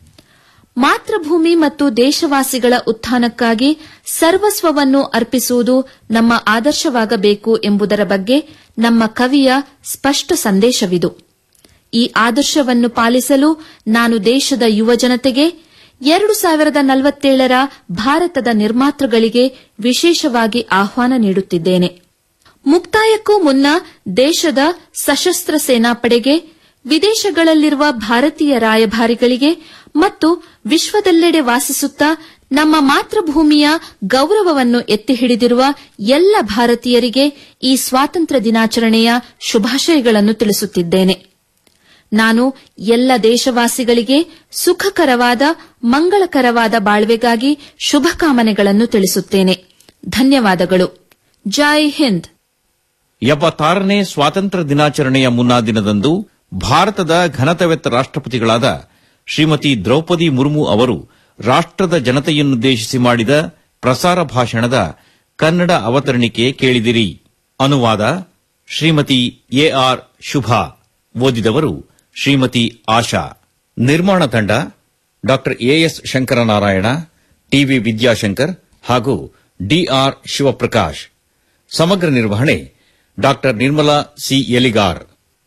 ಮಾತೃಭೂಮಿ ಮತ್ತು ದೇಶವಾಸಿಗಳ ಉತ್ಥಾನಕ್ಕಾಗಿ ಸರ್ವಸ್ವವನ್ನು ಅರ್ಪಿಸುವುದು ನಮ್ಮ ಆದರ್ಶವಾಗಬೇಕು ಎಂಬುದರ ಬಗ್ಗೆ ನಮ್ಮ ಕವಿಯ ಸ್ಪಷ್ಟ ಸಂದೇಶವಿದು ಈ ಆದರ್ಶವನ್ನು ಪಾಲಿಸಲು ನಾನು ದೇಶದ ಯುವಜನತೆಗೆ ಎರಡು ಸಾವಿರದ ನಲವತ್ತೇಳರ ಭಾರತದ ನಿರ್ಮಾತೃಗಳಿಗೆ ವಿಶೇಷವಾಗಿ ಆಹ್ವಾನ ನೀಡುತ್ತಿದ್ದೇನೆ ಮುಕ್ತಾಯಕ್ಕೂ ಮುನ್ನ ದೇಶದ ಸಶಸ್ತ್ರ ಸೇನಾಪಡೆಗೆ ವಿದೇಶಗಳಲ್ಲಿರುವ ಭಾರತೀಯ ರಾಯಭಾರಿಗಳಿಗೆ ಮತ್ತು ವಿಶ್ವದೆಲ್ಲೆಡೆ ವಾಸಿಸುತ್ತಾ ನಮ್ಮ ಮಾತೃಭೂಮಿಯ ಗೌರವವನ್ನು ಎತ್ತಿ ಹಿಡಿದಿರುವ ಎಲ್ಲ ಭಾರತೀಯರಿಗೆ ಈ ಸ್ವಾತಂತ್ರ್ಯ ದಿನಾಚರಣೆಯ ಶುಭಾಶಯಗಳನ್ನು ತಿಳಿಸುತ್ತಿದ್ದೇನೆ ನಾನು ಎಲ್ಲ ದೇಶವಾಸಿಗಳಿಗೆ ಸುಖಕರವಾದ ಮಂಗಳಕರವಾದ ಬಾಳ್ವೆಗಾಗಿ ಶುಭಕಾಮನೆಗಳನ್ನು ತಿಳಿಸುತ್ತೇನೆ ಧನ್ಯವಾದಗಳು ಜೈ ಹಿಂದ್ ಎಪ್ಪತ್ತಾರನೇ ಸ್ವಾತಂತ್ರ್ಯ ದಿನಾಚರಣೆಯ ಮುನ್ನಾ ದಿನದಂದು ಭಾರತದ ಘನತೆವೆತ್ತ ರಾಷ್ಟ್ರಪತಿಗಳಾದ ಶ್ರೀಮತಿ ದ್ರೌಪದಿ ಮುರ್ಮು ಅವರು ರಾಷ್ಟ್ರದ ಜನತೆಯನ್ನುದ್ದೇಶಿಸಿ ಮಾಡಿದ ಪ್ರಸಾರ ಭಾಷಣದ ಕನ್ನಡ ಅವತರಣಿಕೆ ಕೇಳಿದಿರಿ ಅನುವಾದ ಶ್ರೀಮತಿ ಎಆರ್ ಶುಭಾ ಓದಿದವರು ಶ್ರೀಮತಿ ಆಶಾ ನಿರ್ಮಾಣ ತಂಡ ಡಾ ಎಎಸ್ ಶಂಕರನಾರಾಯಣ ಟಿವಿ ವಿದ್ಯಾಶಂಕರ್ ಹಾಗೂ ಡಿಆರ್ ಶಿವಪ್ರಕಾಶ್ ಸಮಗ್ರ ನಿರ್ವಹಣೆ ಡಾ ನಿರ್ಮಲಾ ಸಿ ಎಲಿಗಾರ್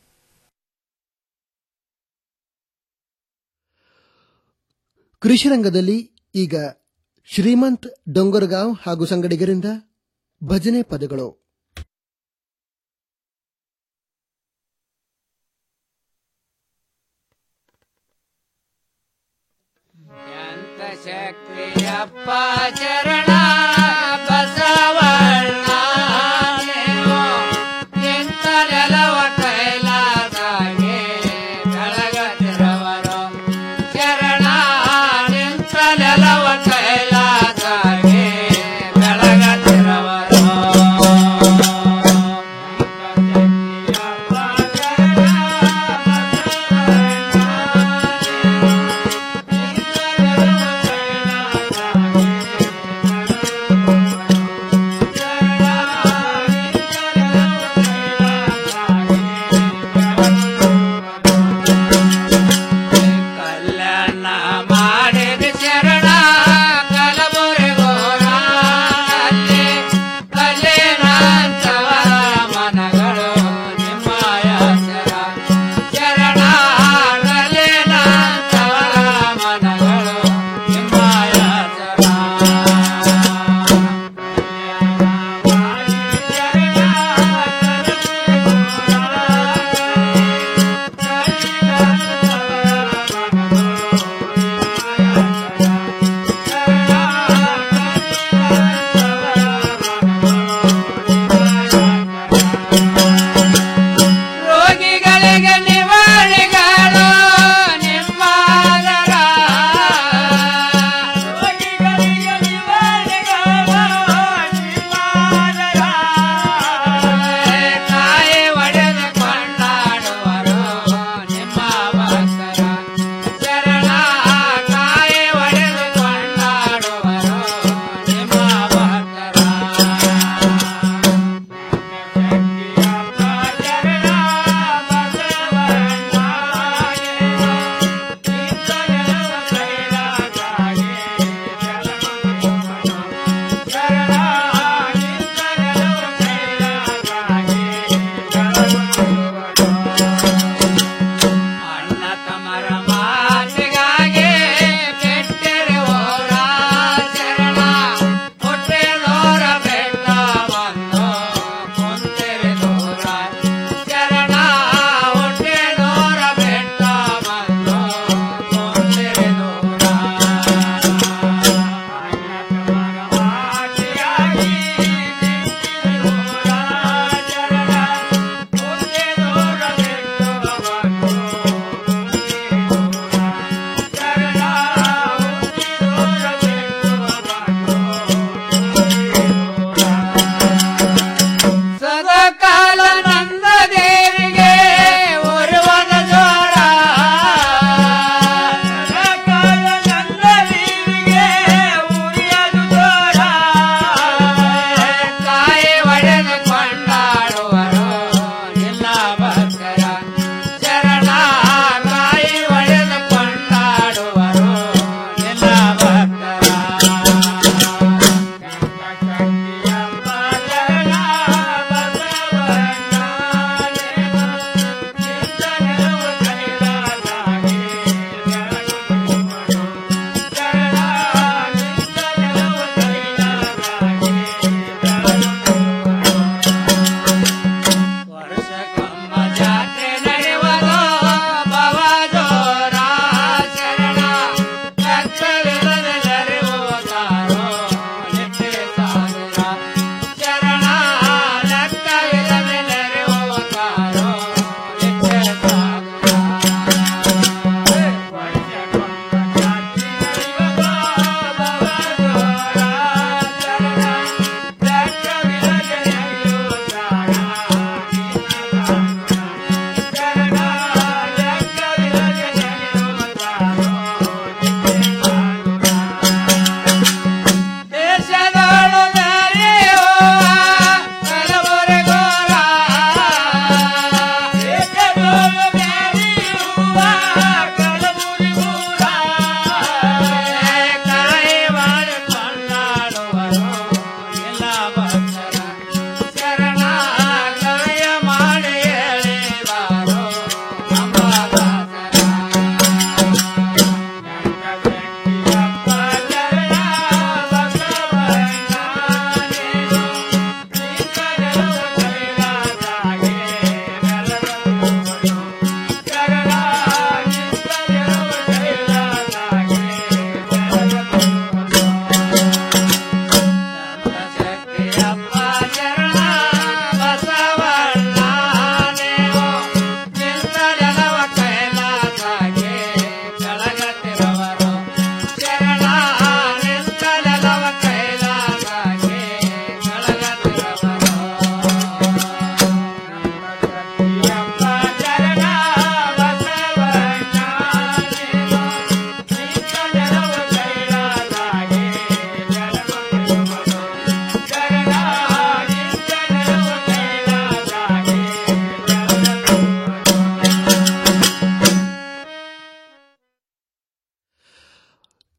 ಕೃಷಿ ರಂಗದಲ್ಲಿ ಈಗ ಶ್ರೀಮಂತ್ ಡೊಂಗರ್ಗಾಂವ್ ಹಾಗೂ ಸಂಗಡಿಗರಿಂದ ಭಜನೆ ಪದಗಳು ಶಕ್ತಿಯಪ್ಪ ಚರಣ ಬಸವಣ್ಣ ನೀವು ಎಂತ ನೆಲವ ಕೈಲಾದಾಗೆ ಬೆಳಗದಿರವರು ಚರಣ ನಿಂತ ನೆಲವ ಕೈಲಾದಾಗೆ ಬೆಳಗದಿರವರು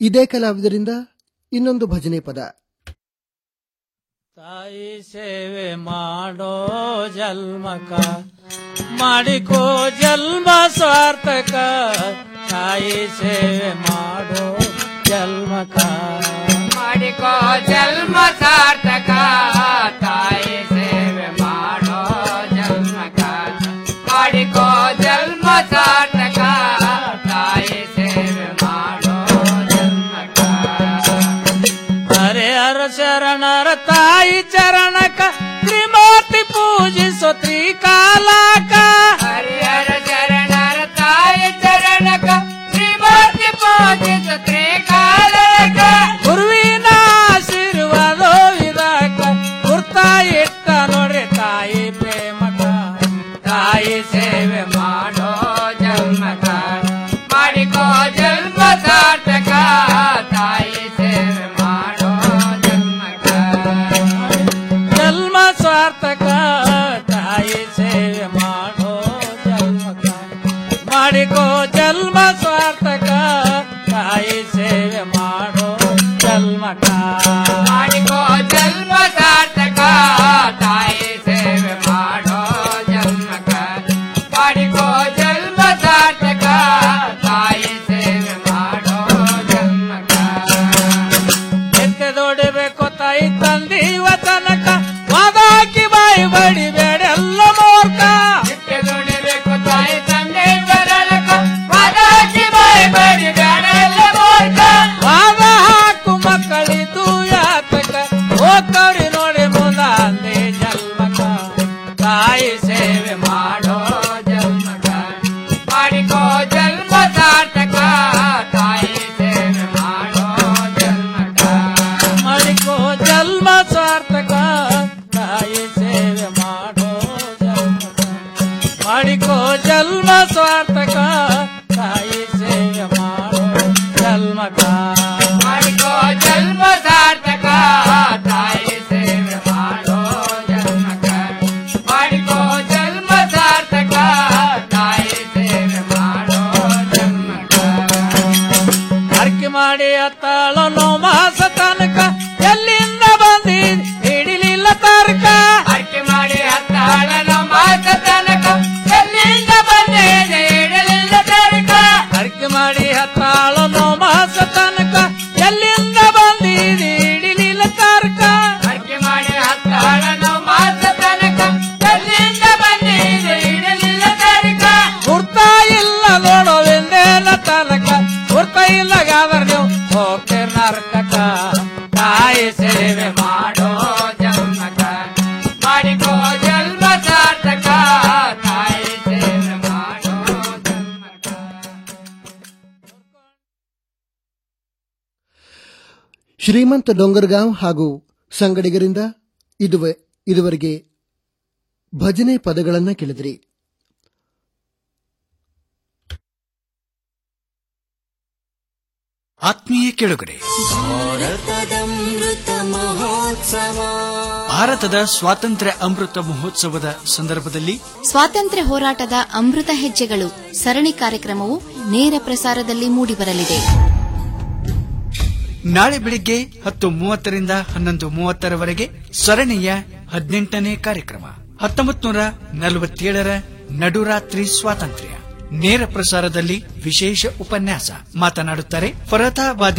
ಇದೇ ಕಲಾವಿದರಿಂದ ಇನ್ನೊಂದು ಭಜನೆ ಪದ ತಾಯಿ ಸೇವೆ ಮಾಡೋ ಜನ್ಮಕ ಮಾಡಿಕೋ ಜನ್ಮ ಸಾರ್ಥಕ ತಾಯಿ ಸೇವೆ ಮಾಡೋ ಜನ್ಮಕ ಮಾಡಿಕೋ ಜನ್ಮ ಸಾರ್ಥಕ ತಾಯಿ ಸೇವೆ ಮಾಡೋ ಜನ್ಮಕ ಮಾಡಿಕೋ ಜನ್ಮ ಸಾರ್ಥಕ ತಾಯಿ ಸೇವೆ ಮಾಡೋ ಜನ್ಮಕ ಹರೆ ಹರ ಶರಣರ ತಾಯಿ ಚರಣಕ ತ್ರಿಮೂರ್ತಿ ಪೂಜಿಸೋ ತ್ರಿಕಾಲಕ ಹರಿಹರ ಶರಣರ ತಾಯಿ ಚರಣಕ ತ್ರಿಮೂರ್ತಿ ಪೂಜಿಸೋ ತ್ರಿಕಾಲಕ ಗುರುವಿನ ಆಶೀರ್ವಾದ ಇದಕ ಗುರ್ತ ಇಟ್ಟ ನೋಡ್ರಿ ತಾಯಿ ಪ್ರೇಮಕ ತಾಯಿ ಸೇವೆ ಮಾಡೋ ಜನ್ಮಕ ಮಾಡಿಕೋ ಜನ್ಮ ಸಾರ್ಥಕ ತಾಯಿ ಸೇವೆ ಮಾಡೋ ಜನ್ಮಕ ಜನ್ಮ ಸಾರ್ಥಕ ತಾಯಿ ಸೇವೆ ಮಾಡೋ ಜನ್ಮಕ ಮಾಡಿಕೋ ಜನ್ಮ ಸಾರ್ಥಕ ತಾಯಿ ಸೇವೆ ಮಾಡೋ ಜನ್ಮಕ ಮಾಡಿಕೋ ಜನ್ಮ ಸಾರ್ಥಕ ತಾಯಿ ಸೇವೆ ಮಾಡೋ ಜನ್ಮಕ ಮಾಡಿಕೋ ಜನ್ಮ ಸಾರ್ಥಕ ತಾಯಿ ಸೇವೆ ಮಾಡೋ ಜನ್ಮಕ ಎತ್ತೆ ದೊಡಿಬೇಕು ತಾಯಿ ತಂದೀವ ತನಕ ವಾದಾಕಿ ಬಾಯಿ ಬಡಿಬೇಡೆಲ್ಲ ಮೂರ್ಖ ಎತ್ತೆ ದೊಡಿಬೇಕು ತಾಯಿ ತಂದೆ ಬರಲಕ ವಾದಾಕಿ ಬಾಯಿ ಬಡಿಬೇಡೆಲ್ಲ ಮೂರ್ಖ ವಾದ ಹಾಕು ಮಕ್ಕಳಿದು ಯಾತಕ ಹೋಗ್ತವ್ರಿ ನೋಡಿ ಮುಂದೆ ಜನ್ಮಕ ತಾಯಿ ಸೇವೆ ಮಾಡೋ ಜನ್ಮಕ ಮಾಡಿಕೋ ಜನ್ಮ ಸಾರ್ಥಕ ತಾಯಿ ಸೇವೆ ಮಾಡೋ ಜನ್ಮಕ ಮಾಡಿಕೋ ಜನ್ಮ ಸಾರ್ಥಕ ತಾಯಿ ಸೇವೆ ಮಾಡೋ ಜನ್ಮಕ ಮಾಡಿಕೋ ಜನ್ಮ ಸಾರ್ಥಕ ತಾಯಿ ಸೇವೆ ಮಾಡೋ ಜನ್ಮಕ ಮಾಡಿಕೋ ಜನ್ಮ ಸಾರ್ಥಕ ತಾಯಿ ಸೇವೆ ಮಾಡೋ ಜನ್ಮಕ ಮಾಡಿಕೋ ಜನ್ಮ ಸಾರ್ಥಕ ತಾಯಿ ಸೇವೆ ಮಾಡೋ ಜನ್ಮಕ ಅರ್ಕೆ ಮಾಡಿ ಅತ್ತಾಳೋ ನೋ ಮಾಸ ತನಕ ಎಲ್ಲಿಂದ ಬಂದಿದ್ ಹಿಡಿಲಿಲ್ಲ ತರ್ಕ ಅರ್ಕೆ ಮಾಡಿ ಅತ್ತಾಳ ನೋ ಮಾಸ ತನಕ ಎಲ್ಲಿಂದ ಬಂದಿದ್ ಹಿಡಿಲಿಲ್ಲ ತರ್ಕ ಅರ್ಕೆ ಮಾಡಿ ಹತ್ತಾಳೋ ನೋ ಮಾಸ ತನಕ ಎಲ್ಲಿಂದ ಬಂದಿದ್ ಹಿಡಿಲಿಲ್ಲ ತರ್ಕ ಅರ್ಕೆ ಮಾಡಿ ಹತ್ತಾಳ ನೋ ಮಾಸ ತನಕ ಎಲ್ಲಿಂದ ಬಂದಿದ್ ಹಿಡಿಲಿಲ್ಲ ತರ್ಕ ಗುರ್ತ ಇಲ್ಲ ನೋಡೋವೆಂದೇನ ತನಕ ಗುರ್ತ ಇಲ್ಲ ಗಾದರ್ ನೀವು ಹೋಗ್ತೀರ್ ನರ್ಕಕ ತಾಯಿ ಸೇವೆ ಮಾಡೋ ಜನ್ಮಕ ಮಾಡಿಕೋ ಜನ್ಮ ಸಾರ್ಥಕ ತಾಯಿ ಸೇವೆ ಮಾಡೋ ಶ್ರೀಮಂತ ಡೊಂಗರ್ಗಾಂವ್ ಹಾಗೂ ಸಂಗಡಿಗರಿಂದ ಇದುವೆ ಇದುವರೆಗೆ ಭಜನೆ ಪದಗಳನ್ನು ಕೇಳಿದ್ರಿ ಆತ್ಮೀಯ ಕೆಳಗಡೆ ಭಾರತದ ಸ್ವಾತಂತ್ರ್ಯ ಅಮೃತ ಮಹೋತ್ಸವದ ಸಂದರ್ಭದಲ್ಲಿ ಸ್ವಾತಂತ್ರ್ಯ ಹೋರಾಟದ ಅಮೃತ ಹೆಜ್ಜೆಗಳು ಸರಣಿ ಕಾರ್ಯಕ್ರಮವು ನೇರ ಪ್ರಸಾರದಲ್ಲಿ ಮೂಡಿಬರಲಿದೆ ನಾಳೆ ಬೆಳಿಗ್ಗೆ ಹತ್ತು ಮೂವತ್ತರಿಂದ ಹನ್ನೊಂದು ಮೂವತ್ತರವರೆಗೆ ಸರಣಿಯ ಹದಿನೆಂಟನೇ ಕಾರ್ಯಕ್ರಮ ಹತ್ತೊಂಬತ್ತು ನೂರ ನಲವತ್ತೇಳರ ನಡುರಾತ್ರಿ ಸ್ವಾತಂತ್ರ್ಯ ನೇರ ಪ್ರಸಾರದಲ್ಲಿ ವಿಶೇಷ ಉಪನ್ಯಾಸ ಮಾತನಾಡುತ್ತಾರೆ ಫರತಾಬಾದಿ